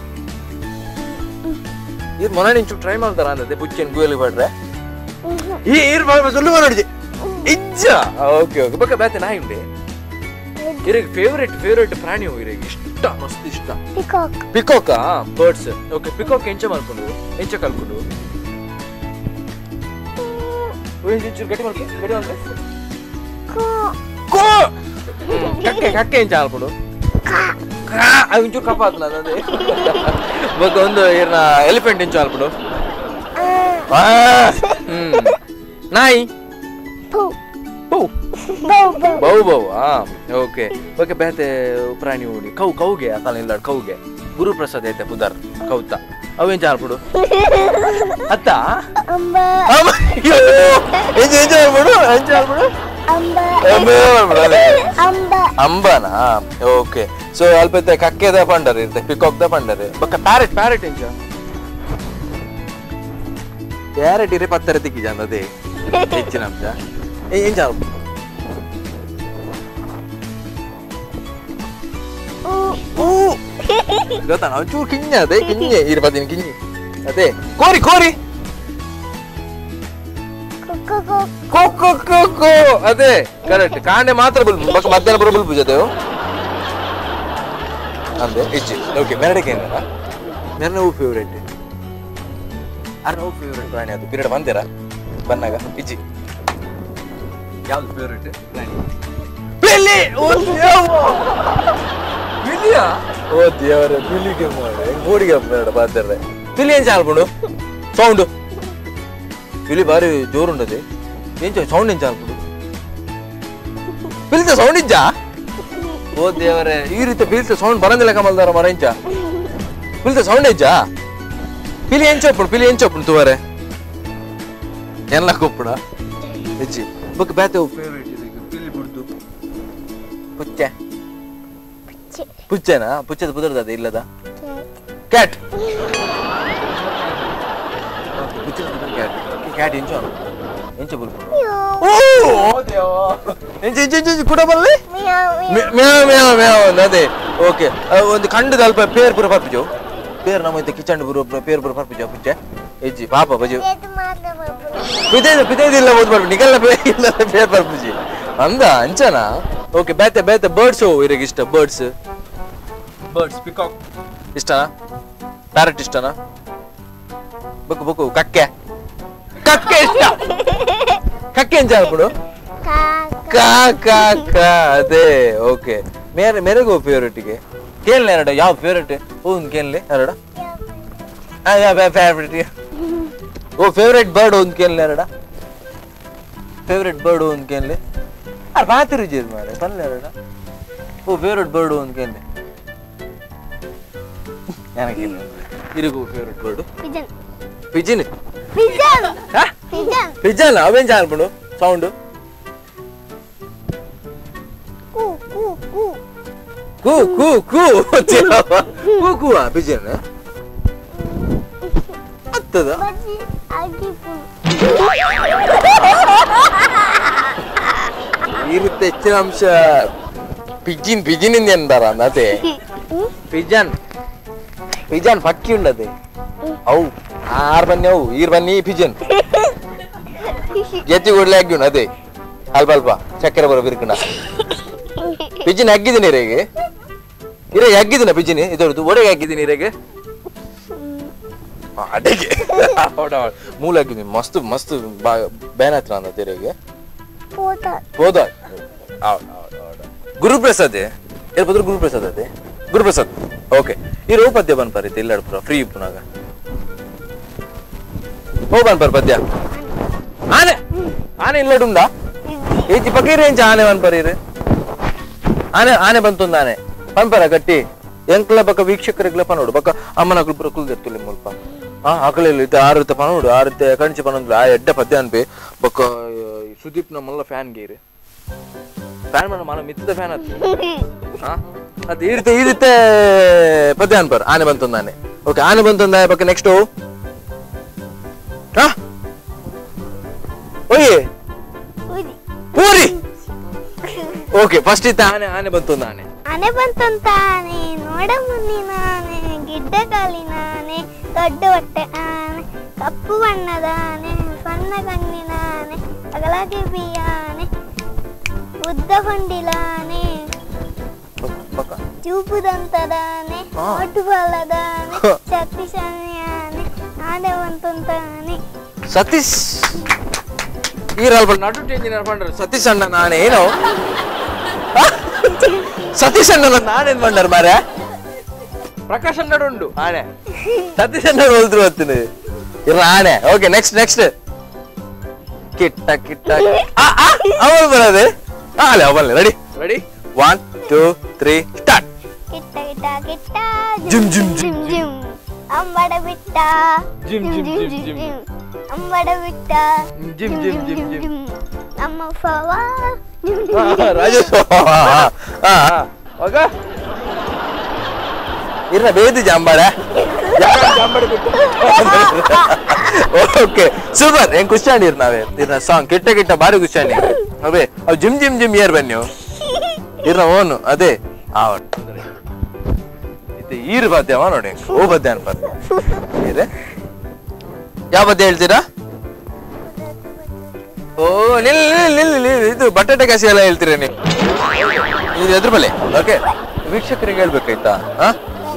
ಇದು ಮೊನ್ನೆ ನಿಂಚು ಟ್ರೈ ಮಾಡ್ತಾರ ಅಂದದೆ ಪುಚ್ಚನ್ ಗುಯಲಿ ಬಡ್ರೆ ಈ ಇರ್ ಬಾಳ ಸುಳ್ಳು ನೋಡಿದೆ ಇಜ್ಜ ಓಕೆ ಓಕೆ ಬಕ್ಕ ಬೇತೆ ನಾಯಿ ಉಂಡೆ ಇರಿಗೆ ಫೇವ್ರೆಟ್ ಫೇವ್ರೆಟ್ ಪ್ರಾಣಿ ಇರಿಗೆ ಇಷ್ಟ ಮಸ್ತ್ ಇಷ್ಟ ಪಿಕಾಕ್ ಪಿಕಾಕ ಬರ್ಡ್ಸ್ ಓಕೆ ಪಿಕಾಕ್ ಎಂಚ ಮಾಡ್ಕೊಂಡು ಎಂಚ ಕಲ್ಕೊಂಡು ಒಂಚೂರು ಗಟ್ಟಿ ಮಾಡ್ಕೊ ಗಟ್ಟಿ ಮಾಡ್ಕೊ ಕೋ ಕೋ ಕಕ್ಕೆ ಕಕ್ಕೆ ಎಂಚ ಹಾಲ್ಕೊಡು ಒಂಚೂರು ಕಪ್ಪ ಆತ್ಲ ಅದೇ ಬೊಕ್ಕ ಒಂದು ಏನ ಎಲಿಫೆಂಟ್ ಎಂಚ ಹಾಲ್ಕೊಡು ಆ ಹ್ಮ್ ನಾಯಿ ಪು ಹೂ ಬೌ ಬೌ ಬೌ ಬೌ ಆ ಓಕೆ ಓಕೆ ಬೇತೆ ಪ್ರಾಣಿ ಉಂಡಿ ಕೌ ಕೌಗೆ ಅಕಲ್ ಇಲ್ಲ ಕೌಗೆ ಗುರುಪ್ರಸಾದ್ ಐತೆ ಪುದರ್ ಕೌತ ಅವೇನ್ ಚಾಲ್ಬಿಡು ಅತ್ತ ಅಂಬ ಅಮ್ಮ, ಅಯ್ಯೋ, ಎಂಜ ಎಂಜ ಮಾಡ್ಬಿಡು ಎಂಜ ಮಾಡ್ಬಿಡು ಅಂಬ ಅಮ್ಮ ಮಾಡ್ಬಿಡು, ಅದೇ. ಅಂಬ ಅಂಬನಾ ಓಕೆ ಸೊ ಅಲ್ಪ ಇತ್ತೆ ಕಕ್ಕೆದ ಪಂಡರ್ ಇರ್ತೆ ಪಿಕಾಕ್ ದ ಪಂಡರ್ ಬೊಕ್ಕ ಪ್ಯಾರೆಟ್ ಪ್ಯಾರೆಟ್ ಎಂಚ ಪ್ಯಾರೆಟ್ ಇರೆ ಪತ್ತರ ತಿಕ್ಕಿ ಅದೇ ಹೆಚ್ಚಿನ ಅಂಶ ಎಂಚ ಊ ಗೊತ್ತಾ ಒಂಚೂರು ಕಿಂಜ ಅದೇ ಕಿಂಜೆ ಇರು ಬದಿನ ಕಿಂಜಿ ಅದೇ ಕೋರಿ ಕೋರಿ ಕುಕ್ಕು ಕು ಕೋ ಕೋ ಕೋ ಕೋ ಅದೇ ಕರೆಕ್ಟ್ ಕಾಂಡೆ ಮಾತ್ರ ಬಲ್ಬು ಬಕ್ಕ ಮಧ್ಯಾಹ್ನ ಬರೋ ಬಲ್ಬು ಜೊತೆವು ಅಂದೆ ಇಜ್ಜಿ ಓಕೆ ಮೆರಡಿಗೆ ಏನಲ್ಲ ನನ್ನ ಹೂ ಫೇವ್ರೇಟ್ ಅರ್ನ ಹೂ ಫೇವ್ರೇಟ್ ಪ್ರಾಣಿ ಅದು ಪಿರಿಯಡ್ ಬಂದಿರಾ ಬಂದಾಗ ಇಜ್ಜಿ ಯಾವ್ದು ಫೇವ್ರೇಟ್ ಪ್ರಾಣಿ ಬಿಲ್ಲಿ ಓ ದೇವ ಬಿಲ್ಲಿಯಾ ಓ ದೇವರ ಬಿಲ್ಲಿಗೆ ಮಾಡಿ ಗೋಡಿಗೆ ಬೇಡ ಬಾತಿರ್ರೆ ಬಿಲ್ಲಿ ಏನ್ ಚಾಲ್ಬಿಡು ಸೌಂಡು ಬಿಲ್ಲಿ ಬಾರಿ ಜೋರುಂಡದೆ ಏನ್ ಸೌಂಡ್ ಏನ್ ಚಾಲ್ಬಿಡು ಬಿಲ್ತ ಸೌಂಡ್ ಇಜ್ಜಾ ಓ ದೇವರೇ ಈ ರೀತಿ ಬಿಲ್ತ ಸೌಂಡ್ ಬರಂದಿಲ್ಲ ಕಮಲ್ದಾರ ಮರ ಇಂಚ ಬಿಲ್ತ ಸೌಂಡ್ ಇಜ್ಜಾ ಪಿಲಿ ಎಂಚ ಒಪ್ಪುಡು ಪಿಲಿ ಎಂಚ ಒಪ್ಪುಡು ತುವರೆ ಎಲ್ಲ ಕೊಪ್ಪುಡ ಹೆಜ್ಜಿ ಬಕ್ ಬ್ಯಾತೆ ಫೇವ್ರೇಟ್ ಇದೆ ಪಿಲಿ ಬಿಡ್ದು ಪುಚ್ಚೆ ಪಿಚ್ಚೆ ಪುಚ್ಚೆನಾ ಪುಚ್ಚದ ಪುದರ್ದ ಇಲ್ಲದ ಕ್ಯಾಟ್ ಕ್ಯಾಟ್ ಪುಚ್ಚದ ಪುದರ್ ಕ್ಯಾಟ್ ಕ್ಯಾಟ್ ಎಂಚ ಎಂಚ ಬುಲ್ಪು ಅಯ್ಯೋ ಓ ದೇವ ಎಂಚ ಎಂಚ ಎಂಚ ಕೂಡ ಬಲ್ಲಿ ಮ್ಯಾವ್ ಮ್ಯಾವ್ ಮೇವ ಮೇವ ಮೇವ ಅದೇ ಓಕೆ ಒಂದು ಖಂಡದ ಅಲ್ಪ ಪೇರ್ ಪುರ ಪರ್ಪಿಜು ಪೇರ್ ನಮ್ಮ ಇದ್ದ ಕಿಚಂಡ್ ಪುರ ಪೇರ್ ಪುರ ಪರ್ಪಿಜು ಪುಚ್ಚೆ ಹೆಜ್ಜಿ ಪಾಪ ಬಜು ಎದ್ದು ಮಾತ್ರ ಬಬ್ಬು ಪಿತೇದ ಪಿತೇದಿಲ್ಲ ಓದ್ ಬರ್bi ನಿಗಲ್ಲ ಪೇ ಇಲ್ಲ ಪೇರ್ ಪರ್ಪಿಜಿ ಅಂದ ಅಂಚನಾ ಓಕೆ ಬೇತೆ ಬೇತೆ ಬರ್ಡ್ಸ್ ಇರಗ ಇಷ್ಟ ಬರ್ಡ್ಸ್ ಬರ್ಡ್ಸ್ ಪಿಕಾಕ್ ಇಷ್ಟನಾ ಪ್ಯಾರೆಟ್ ಇಷ್ಟನಾ ಬಕ್ಕು ಬಕ್ಕು ಕಕ್ಕೆ ಕಕ್ಕೆ ಇಷ್ಟ ಕಕ್ಕೆ ಎಂಜ ಬಿಡು ಕಾಕ ಕಾ ಕಾ ಕಾ ಅದೇ ಓಕೆ ಮೇರೆ ಮೇರೆಗೂ ಫೇವ್ರೇಟಿಗೆ ಕೇಳಲಿ ಎರಡು ಯಾವ ಫೇವ್ರೇಟ್ ಒಂದು ಕೇಳಲಿ ಎರಡು ಫೇವ್ರೇಟ್ ಓ ಫೇವ್ರೇಟ್ ಬರ್ಡ್ ಒಂದು ಕೇಳಲಿ ಎರಡ ಫೇವ್ರೇಟ್ ಬರ್ಡ್ ಒಂದು ಕೇಳಲಿ ಅರ್ ಮಾತು ರುಚಿ ಇದು ಮಾರೆ ಬಲ್ಲ ಎರಡ ಓ ಫೇವ್ರೇಟ್ ಬರ್ಡ್ ಒಂದು ಕೇಳಲಿ ನನಗಿಲ್ಲ ಇರಿಗೂ favourite bird pigeon pigeon pigeon ಹಾ ಪಿಜನ್ ಪಿಜ್ಜಾನ ಅವೇನ್ ಚಾಲ್ಬಿಡು ಸೌಂಡು ಕು ಕು ಕು ಕೂ ಕೂ ಕೂ ಕೂ ಕೂವಾ ಪಿಜನ್ ಅತ್ತದ ಬಜ್ಜಿ ಆಗಿಪು ಇರುತ್ತೆ ಹೆಚ್ಚಿನ ಅಂಶ ಪಿಜಿನ್ ಪಿಜಿನ್ ಇಂದ ಎಂದಾರ ಅದೇ ಪಿಜನ್ ಪಿಜನ್ ಪಕ್ಕಿ ಉಂಡದೆ ಅವು ಆರ್ ಬನ್ನಿ ಅವು ಈರ್ ಬನ್ನಿ ಪಿಜನ್ ಎತ್ತಿ ಕೊಡ್ಲಿ ಆಗ್ಗಿ ಅದೇ ಅಲ್ಪ ಅಲ್ಪ ಚಕ್ಕೆರೆ ಬರೋ ಬಿರ್ಕಣ ಪಿಜಿನ್ ಹಾಕಿದ್ದೀನಿ ಇರೆಗೆ ಇರೆಗೆ ಹಾಕಿದ್ದೀನ ಪಿಜಿನಿ ಇದರದ್ದು ಒಡೆಗೆ ಹಾಕಿದ್ದೀನಿ ಇರೆಗೆ ಆ, ಅಡೆಗೆ ಹೌಡ ಮೂಲ ಹಾಕಿದ್ದೀನಿ ಮಸ್ತ್ ಮಸ್ತ್ ಬ್ಯಾನ್ ಹತ್ರ ಅಂದ ತೆರೆಗೆ ಪೋತ ಹೌದಾ ಹೌದು ಹೌದು ಹೌದು ಗುರುಪ್ರಸಾದ್ ಎಲ್ಲಿ ಬಂದ್ರು ಗುರುಪ್ರಸಾದ್ ಅದೇ ಗುರುಪ್ರಸಾದ್ ಓಕೆ ಈ ರೋ ಪದ್ಯ ಬನ್ಪರಿತೆ ಇಲ್ಲ ಪುರ ಫ್ರೀ ಪುನಾಗ ಓ ಬನ್ಪರ್ ಪದ್ಯ ಆನೆ ಆನೆ ಇಲ್ಲಡುಂಡ ಏಜಿ ಪಕೀರ್ ಏಂಚ ಆನೆ ಬನ್ಪರೀರ್ ಆನೆ ಆನೆ ಬಂತೊಂದು ಆನೆ ಪಂಪರ ಗಟ್ಟಿ ಎಂಕ್ಲ ಬಕ್ಕ ವೀಕ್ಷಕರಿಗ್ಲ ಪನೋಡು ಬಕ್ಕ ಅಮ್ಮನಕ್ಲು ಪುರ ಕುಲ್ದಿರ್ತಿಲ್ಲ ಮುಲ್ಪ ಆ ಅಕಲೆಲ್ಲ ಇತ್ತೆ ಆರುತ್ತ ಪನೋಡು ಆರುತ್ತೆ ಕಣಿಚ ಪನೊಂದು ಆ ಎಡ್ಡ ಪದ್ಯ ಅನ್ಪೆ ಬಕ್ಕ ಈ ಸುದೀಪ್ ನಮ್ಮಲ್ಲ ಫ್ಯಾನ್ ಗೀರಿ ಫ್ಯಾನ್ ಮನ ಮನ ಮಿತ್ತದ ಫ್ಯಾನ್ ಅತ್ತ ಹಾ ಅದು ಈ ರೀತಿ ಈ ರೀತಿ ಪದ್ಯ ಅನ್ಪರ್ ಆನೆ ಬಂತೊಂದು ಆನೆ ಓಕೆ ಆನೆ ಬಂತೊಂದು ಆನೆ ಬಕ್ಕ ನೆಕ್ಸ್ಟ್ ಹಾ ಓಯ್ ಉರಿ ಪೂರಿ ಓಕೆ ಫಸ್ಟ್ ಇತ್ತ ಆನೆ ಆನೆ ಬಂತೊಂದು ಆನೆ ಆನೆ ಬಂತಂತ ಆನೆ ನೋಡ ಮುಂದಿನ ಆನೆ ಗಿಡ್ಡ ಕಾಲಿನ ಆನೆ ದೊಡ್ಡ ಹೊಟ್ಟೆ ಆನೆ ಕಪ್ಪು ಬಣ್ಣದ ಆನೆ ಸಣ್ಣ ಕಣ್ಣಿನ ಆನೆ ಅಗಲ ಕಿವಿಯ ಆನೆ ಉದ್ದ ಹೊಂಡಿಲ ಆನೆ ಪಕ್ಕ ಚೂಪು ದಂತದ ಆನೆ ಹಾ. ಒಟ್ಟು ಬಲದ ಆನೆ ಹ. ಶಕ್ತಿಶಾಲಿ ಆನೆ ಆನೆ ಬಂತಂತ ಆನೆ ಸತೀಶ್ ಈ ಅಲ್ಪ ನಡು ಇಂಜಿನಿಯರ್ ಪಂಡ್ರು ಸತೀಶ್ ಅಣ್ಣ ನಾನೇ ಏನು ಆ? ಸತೀಶ್ ಅಣ್ಣ ನಾನೇನ್ ಪಂಡರ್ ಮಾರ ಪ್ರಕಾಶ್ ಅಣ್ಣ ಉಂಡು ಆನೆ ಸತೀಶ್ ಅಣ್ಣ ಹೋದ್ರು ಹೊತ್ತೀನಿ ಇರ ಆನೆ ಓಕೆ ನೆಕ್ಸ್ಟ್ ನೆಕ್ಸ್ಟ್ ಕಿಟ್ಟ ಕಿಟ್ಟ ಆ, ಆ, ಅವಳು ಬರೋದು ಅಲ್ಲ ಅವಲ್ಲ ready ready one two three start ಕಿಟ್ಟ ಕಿಟ್ಟ ಕಿಟ್ಟ ಜಿಮ್, ಜಿಮ್, ಜಿಮ್, ಜಿಮ್ ಜಿಮ್ ಅಂಬಡ ಬಿಟ್ಟ ಜಿಮ್, ಜಿಮ್, ಜಿಮ್, ಜಿಮ್. ಅಂಬಡ ಬಿಟ್ಟ ಜಿಮ್, ಜಿಮ್, ಜಿಮ್, ಜಿಮ್. ನಮ್ಮ ಫವ ರಾಜೇಶ್ ಓಕೆ ಇರ್ನ ಬೇದಿ ಜಾಂಬಾಡ ಓಕೆ ಸೂಪರ್ ಹೆಂಗ್ ಖುಷಿ ನಾವೇ ಇರ್ನ ಸಾಂಗ್ ಕಿಟ್ಟ ಕಿಟ್ಟ ಬಾರಿ ಖುಷಿ ಅವೇ ಅವ್ ಜಿಮ್ ಜಿಮ್ ಜಿಮ್ ಏರ್ ಬನ್ನಿ ಇರ್ನ ಓನು ಅದೇ ಆವಟ್ ಇದು ಈರು ಪದ್ಯವ ನೋಡಿ ಓ ಪದ್ಯ ಅನ್ಪದ್ಯ ಈರೆ ಯಾವ ಪದ್ಯ ಹೇಳ್ತೀರಾ ಓ ನಿಲ್ ನಿಲ್ ನಿಲ್ ನಿಲ್ ಇದು ಬಟಾಟೆ ಕಾಸಿ ಎಲ್ಲ ಹೇಳ್ತೀರಾ ನೀವು ಇದು ಎದ್ರ ಬಲೆ ಓಕೆ ವೀಕ್ಷಕರಿಗೆ ಹೇಳ್ಬೇಕಾಯ್ತಾ ಹಾ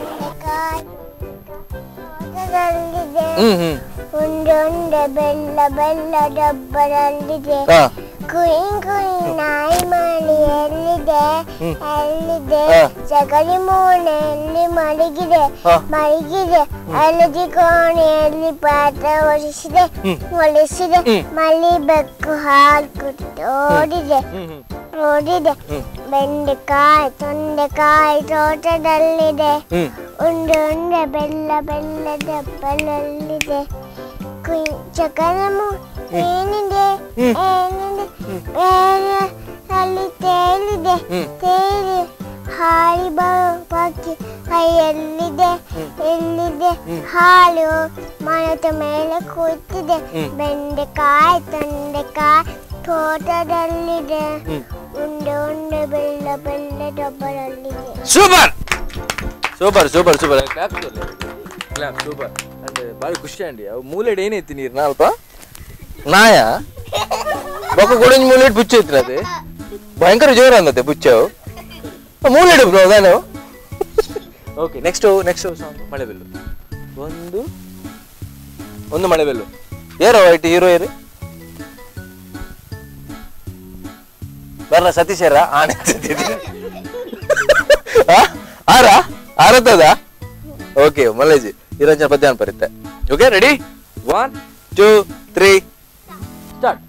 ಹ್ಮ್ ಹ್ಮ್ ಉಂಡುಂಡೆ ಬೆಲ್ಲ ಬೆಲ್ಲ ಡಬ್ಬರಲ್ಲಿದೆ ಹಾ ಕುಯಿನ್ ಕುಯಿನ್ ನಾಯಿ ಮಳಿ ಎಲ್ಲಿದೆ ಹ್ಮ್. ಎಲ್ಲಿದೆ ಹಾ. ಜಗಲಿ ಮೂನೆಯಲ್ಲಿ ಮಲಗಿದೆ ಹಾ. ಮಲಗಿದೆ ಅಲಜಿ ಕೋಣೆಯಲ್ಲಿ ಪಾತ್ರ ಒಲಿಸಿದೆ ಹ್ಮ್. ಒಲಿಸಿದೆ ಹ್ಮ್. ಮಲಿ ಬೆಕ್ಕು ಹಾಲು ಕುಟ್ಟು ಓಡಿದೆ ಹ್ಮ್ ಹ್ಮ್ ಓಡಿದೆ ಹ್ಮ್. ಬೆಂಡೆಕಾಯಿ ತೊಂಡೆಕಾಯಿ ತೋಟದಲ್ಲಿದೆ ಹ್ಮ್ ಉಂಡೆ ಉಂಡೆ ಬೆಲ್ಲ ಬೆಲ್ಲ ಡಬ್ಬಲಲ್ಲಿದೆ ಕುಯ್ ಚಕರಮು ಏನಿದೆ ಹ್ಮ್. ಏನಿದೆ ಬೇರೆ ಅಲ್ಲಿ ತೇಲಿದೆ ಹ್ಮ್. ತೇಲಿ ಹಾಳಿ ಬಾಕಿ ಎಲ್ಲಿದೆ ಎಲ್ಲಿದೆ ಹಾಲು ಮನದ ಮೇಲೆ ಕೂತಿದೆ ಹ್ಮ್. ಬೆಂಡೆಕಾಯಿ ತೊಂಡೆಕಾಯಿ ತೋಟದಲ್ಲಿದೆ ಹ್ಮ್. ಉಂಡೆ ಉಂಡೆ ಬೆಲ್ಲ ಬೆಲ್ಲ ಡಬ್ಬರಲ್ಲಿದೆ super super super super clap clap super and ಬಾರಿ ಖುಷಿ ಅಂಡಿ ಅವು ಮೂಲೆಡ್ ಏನೈತಿ ನೀರ್ನ ಅಲ್ಪ ನಾಯ ಬೊಕ್ಕ ಕೊಡಿಂಜ್ ಮೂಲೆಡ್ ಪುಚ್ಚ ಐತಿ ಅದು ಭಯಂಕರ ಜೋರ ಅಂದತೆ ಪುಚ್ಚವು ಮೂಲೆಡ್ ಬ್ರೋ ಅದಾನು ಓಕೆ ನೆಕ್ಸ್ಟ್ ನೆಕ್ಸ್ಟ್ ಸಾಂಗ್ ಮಳೆಬೆಲ್ಲು ಒಂದು ಒಂದು ಮಳೆಬೆಲ್ಲು ಏರೋ ಐಟಿ ಹೀರೋ ಏರಿ ಬರ್ರ ಸತೀಶರ ಆನೆ ಆರ ಆರತ್ತದ ಓಕೆ ಮಲ್ಲೇಜಿ ಇರಂಜನ ಪದ್ಯ ಬರುತ್ತೆ okay ready one two three start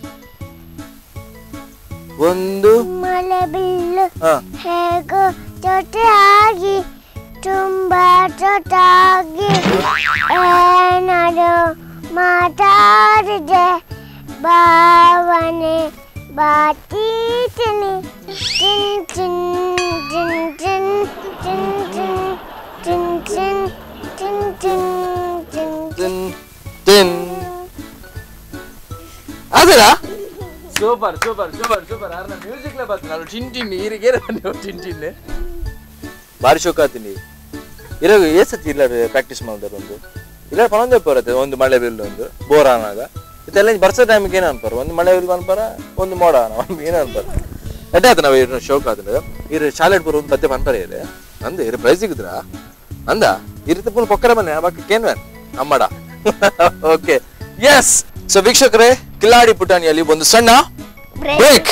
ಒಂದು ಮಳೆ ಬೀಳು ಹಾ ಹೇಗೋ ಜೊತೆಯಾಗಿ ತುಂಬಾ ಜೊತೆಯಾಗಿ ಏನಾದ್ರು ಮಾತಾಡಿದೆ ಭಾವನೆ ಬಾತೀತೀನಿ ಚಿನ್ ಚಿನ್ ಚಿನ್ ಚಿನ್ ಚಿನ್ ಚಿನ್ ಚಿನ್ ಚಿನ್ ಚಿನ್ ಚಿನ್ ಚಿನ್ ತಿನ್ ತಿನ್ ಅದರ ಸೂಪರ್ ಸೂಪರ್ ಸೂಪರ್ ಸೂಪರ್ ಅರ್ನ ಮ್ಯೂಸಿಕ್ ಲೇ ಬರ್ತೀನಿ ನಾನು ಟಿನ್ ಟಿನ್ ನೀರಿಗೆ ನೀವು ಟಿನ್ ಟಿನ್ ಭಾರಿ ಶೋಕ ಆತೀನಿ ಇರಾಗ ಏಸತಿ ಇಲ್ಲ ಪ್ರಾಕ್ಟೀಸ್ ಮಾಡಿದಾರೆ ಒಂದು ಇಲ್ಲ ಪನೊಂದೇ ಬರುತ್ತೆ ಒಂದು ಮಳೆ ಬಿಲ್ ಒಂದು ಬೋರ್ ಆನಾಗ ಇದೆಲ್ಲ ಬರ್ಸೋ ಟೈಮಿಗೆ ಏನು ಅನ್ಪಾರ ಒಂದು ಮಳೆ ಬಿಲ್ ಅನ್ಪಾರ ಒಂದು ಮೋಡ ಒಂದು ಏನು ಅನ್ಪಾರ ಎಡ್ಡೆ ಆತ ನಾವು ಇನ್ನು ಶೋಕ ಆದ್ರೆ ಇರು ಶಾಲೆ ಬರೋ ಒಂದು ಪದ್ಯ ಪನ್ಪರ ಇದೆ ಅಂದೆ ಇರು ಪ್ರೈಸ್ ಸಿಗಿದ್ರಾ ಅಂದ ಇರುತ್ತೆ ಪುನಃ ಪೊಕ್ಕರ ಮನೆ ಅವಾಗ ಕೇನ್ವನ್ ಅಮ್ಮಡ ಓಕೆ ಎಸ್ ಸೊ ವೀಕ್ಷಕರೇ ಕಿಲಾಡಿ ಪುಟಾಣಿಯಲ್ಲಿ ಒಂದು ಸಣ್ಣ ಬ್ರೇಕ್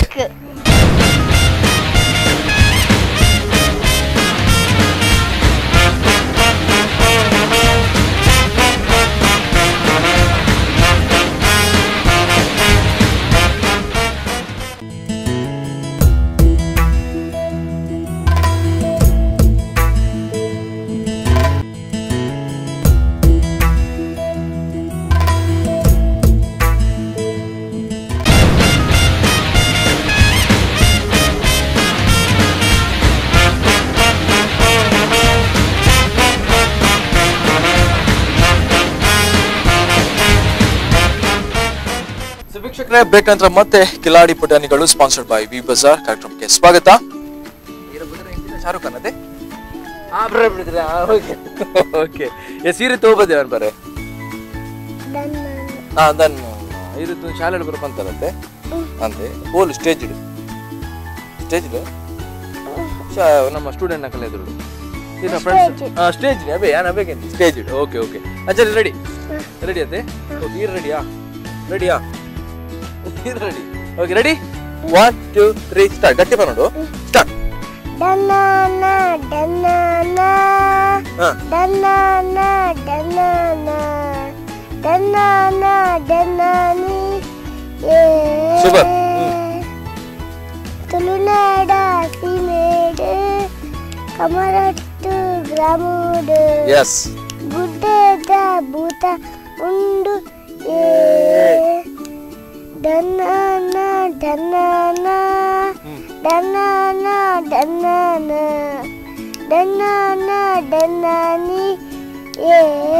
ವೀಕ್ಷಕರೇ ಬ್ರೇಕ್ ನಂತರ ಮತ್ತೆ Kiladi Putanigalu sponsored by V Bazaar ಕಾರ್ಯಕ್ರಮಕ್ಕೆ ಸ್ವಾಗತ ಶಾರುಖ್ ಖಾನ್ ಅದೇ ಹಾ ಬ್ರ ಬಿಡಿದ್ರೆ ಓಕೆ ಓಕೆ ಎ ಸೀರೆ ತಗೋಬೋದೇ ಅವನು ಬರೇ ಹಾ ದನ್ ಇದು ಶಾಲೆ ಬರೋ ಬಂತಾರಂತೆ ಅಂತೆ ಹೋಲ್ ಸ್ಟೇಜ್ ಇಡು ಸ್ಟೇಜ್ ಇಡು ನಮ್ಮ ಸ್ಟೂಡೆಂಟ್ ನಕಲ್ ಎದುರು ಇದು ಫ್ರೆಂಡ್ಸ್ ಹಾ ಸ್ಟೇಜ್ ಅಬೇ ಯಾನ್ ಅಬೇಕೇನು ಸ್ಟೇಜ್ ಇಡು ಓಕೆ ಓಕೆ ಅಜ್ಜರಿ ರೆಡಿ ರೆಡಿ ಅತ್ತೆ ಓಕೆ ಇರ್ ರೆಡಿಯಾ ರೆಡಿಯಾ ಇರ್ ready okay ready one two three start ಗಟ್ಟಿ ಬಂದು ಸ್ಟಾರ್ಟ್ ಡನ್ನಾನ ಡನ್ನಾನ ಹಾ ಡನ್ನಾನ ಡನ್ನಾನ ಡನ್ನಾನ ಡನ್ನಾನಿ ಏ Super. ತುಳುನಾಡ ಸೀಮೇಡು ಕಮರಟ್ಟು ಗ್ರಾಮುಡು ಎಸ್ ಗುಡ್ಡದ ಭೂತ ಉಂಡು ಏ ಡನ್ನಾನ ಡನ್ನಾನ ಡನ್ನಾನ ಡನ್ನಾನ ಡನ್ನಾನ ಡನ್ನಾನಿ ಏ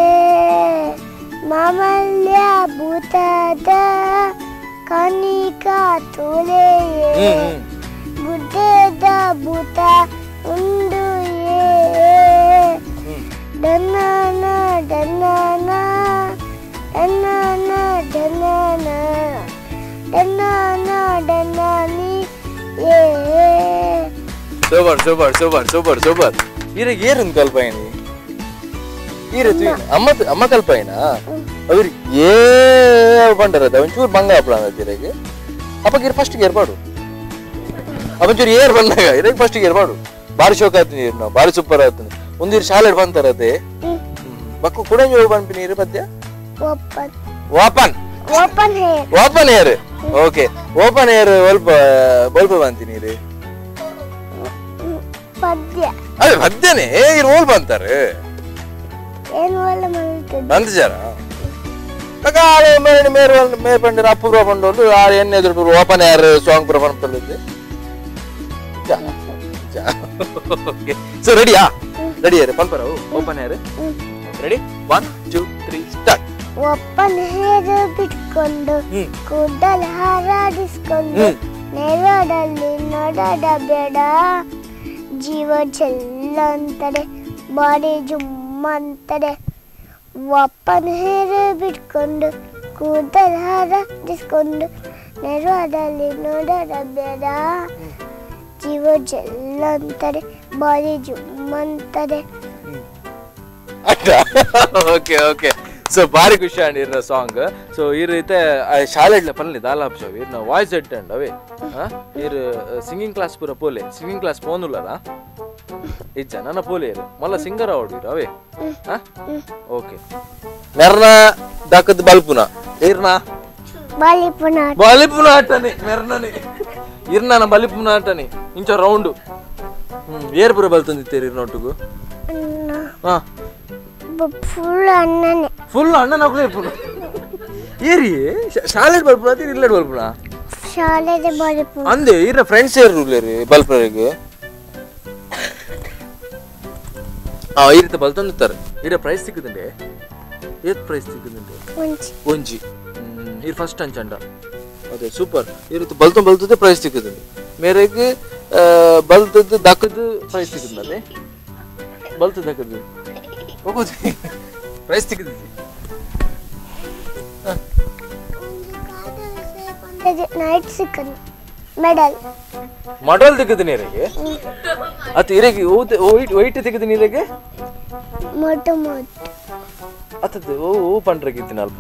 ಮಾಮಲ್ಯ ಭೂತದ ಕನಿಕ ತುಳೆ ಹ್ಮ್ ಹ್ಮ್ ಗುಡ್ಡದ ಭೂತ ಉಂಡು ಏ ಹ್ಮ್ ಡನ್ನಾನ ಡನ್ನಾನ ಡನ್ನಾನ ಡನ್ನಾನ ಡನ್ನಾನ ಡನ್ನಾನಿ ಏ super super super super super ఈయనకి ఏరుంది కల్పాయని ఈర అమ్మ అమ్మ కల్పాయన ಅವ್ರು ಏ ಬಂಡರದ ಒಂಚೂರು ಬಂಗ ಹಪ್ಪಳ ಇರಗೆ ಅಪ್ಪ ಗಿರ್ ಫಸ್ಟ್ ಗೇರ್ ಪಾಡು ಒಂಚೂರು ಏರ್ ಬಂದಾಗ ಇರಗೆ ಫಸ್ಟ್ ಗೇರ್ ಪಾಡು ಬಾರಿ ಶೋಕ್ ಆಯ್ತು ನೀರು ನಾವು ಬಾರಿ ಸೂಪರ್ ಆಯ್ತು ಒಂದಿರು ಶಾಲೆ ಬಂತಾರದೆ ಬಕ್ಕು ಕೂಡ ಬಂಪಿ ನೀರು ಪದ್ಯ open open open hair open air okay open air ಸ್ವಲ್ಪ ಸ್ವಲ್ಪ ಬಂತಿ ನೀರು ಪದ್ಯ ಅದೇ ಮಧ್ಯಾಹ್ನ ಈ ರೋಲ್ ಬಂತಾರೆ ಏನು ಒಳ್ಳೆ ಮಾಡ್ತದೆ ಅಂತಿಜಾರ ಕಾಕ ಆಳು ಮೇರೆ ಮೇರೆ ಮೇರೆ ಪಂಡಿರ ಅಪೂರ್ವ ಪಂಡೋಲು ಆ ಎಣ್ಣೆ ಎದುರು ಓಪನ್ ಏರ್ ಸಾಂಗ್ ಪುರ ಪಂಪಲ್ಲಿದ್ದೆ ಓಕೆ ಸೊ ರೆಡಿಯಾ ರೆಡಿ ಏರ್ ಪಂಪರ open air ready one two three start open hair ಬಿಟ್ಕೊಂಡು ಹ್ಮ್ ಕೂದಲು ಹಾರಾಡಿಸ್ಕೊಂಡು ಹ್ಮ್. ನೆರಳಲ್ಲಿ ನೋಡಡ ಬೇಡ ಜೀವ ಚೆಲ್ಲ ಅಂತಾರೆ ಬಾಡಿ ಜುಮ್ ಅಂತಾರೆ ಓಪನ್ ಹೇರ್ ಬಿಟ್ಕೊಂಡು ಕೂದಲು ಹಾರಾಡಿಸ್ಕೊಂಡು ನೆರಳಲ್ಲಿ ನೋಡಡ ಬೇಡ ಜೀವ ಚೆಲ್ಲ ಅಂತಾರೆ ಬಾಡಿ ಜುಮ್ ಅಂತಾರೆ ಓಕೆ ಓಕೆ ಸೊ ಭಾರಿ ಖುಷಿ ಅಂಡ್ ಇರೋ ಸಾಂಗ್ ಸೊ ಈ ರೀತಿ ಶಾಲೆ ಪಲ್ಲೆ ದಾಲಾಪ್ ಶೋ ಇರ್ನ ವಾಯ್ಸ್ ಎಟ್ ಅಂಡ್ ಅವೇ ಇರ್ ಸಿಂಗಿಂಗ್ ಕ್ಲಾಸ್ ಪೂರ ಪೋಲೆ ಸಿಂಗಿಂಗ್ ಕ್ಲಾಸ್ ಪೋನುಲ್ಲರ ಇಜ್ಜ ನನ್ನ ಪೋಲೆ ಇರು ಮಲ್ಲ ಸಿಂಗರ್ ಅವಡು ಅವೇ ಓಕೆ ಮೆರ್ನ ದಕ್ಕದ್ ಬಲ್ಪುನ ಇರ್ನ ಬಾಲಿಪುನ ಬಲಿಪುನ ಆಟನೆ ಮೆರ್ನನೆ ಇರ್ನ ಬಲಿಪುನ ಆಟನೆ ಇಂಚ ರೌಂಡ್ ಹ್ಮ್ ಏರ್ ಪೂರ ಬಲ್ತಂದಿತ್ತೇರಿ ನೋಟುಗು ಹಾ ಫುಲ್ ಅನ್ನನೆ ಫುಲ್ ಅಣ್ಣ ನಕಲು ಇರ್ಪುನ ಏರಿ ಶಾಲೆ ಬಲ್ಪುನ ಅತಿ ಇಲ್ಲಡ್ ಬಲ್ಪುನ ಶಾಲೆದ ಬಾಲಿಪುನ ಅಂದೆ ಇರ ಫ್ರೆಂಡ್ಸ್ ಏರು ರೀ ಬಲ್ಪರಿಗೆ ಆ ಈ ರೀತಿ ಬಲ್ತಂದಿರ್ತಾರೆ ಇರ ಪ್ರೈಸ್ ಸಿಕ್ಕದಂಡೆ ಏತ್ ಪ್ರೈಸ್ ಸಿಕ್ಕದಂಡೆ ಒಂಚಿ ಒಂಜಿ ಹ್ಮ್, ಇದು ಫಸ್ಟ್ ಅಂಚಂಡ ಅದೇ ಸೂಪರ್ ಈ ರೀತಿ ಬಲ್ತು ಬಲ್ತದ್ದು ಪ್ರೈಸ್ ಸಿಕ್ಕದಂಡೆ ಮೇರೆಗೆ ಬಲ್ತದ್ದು ದಕ್ಕದ್ದು ಪ್ರೈಸ್ ಸಿಕ್ಕದ ಅದೇ ಬಲ್ತು ದಕ್ಕದ್ದು ಹೋಗೋದು ಪ್ರೈಸ್ ಸಿಕ್ಕದಿದೆ ನೈಟ್ ಸಿಕ್ಕನು ಮೆಡಲ್ ಮಡಲ್ ತೆಗೆದು ನೀರಿಗೆ ಅತ್ ಇರೆಗೆ ವೈಟ್ ವೈಟ್ ತೆಗೆದು ನೀರಿಗೆ ಮೊಟ್ಟು ಮೊಟ್ಟು ಅತ್ತದ್ದು ಓ ಓ ಪಂಡ್ರಗಿದ್ದೀನಿ ಅಲ್ಪ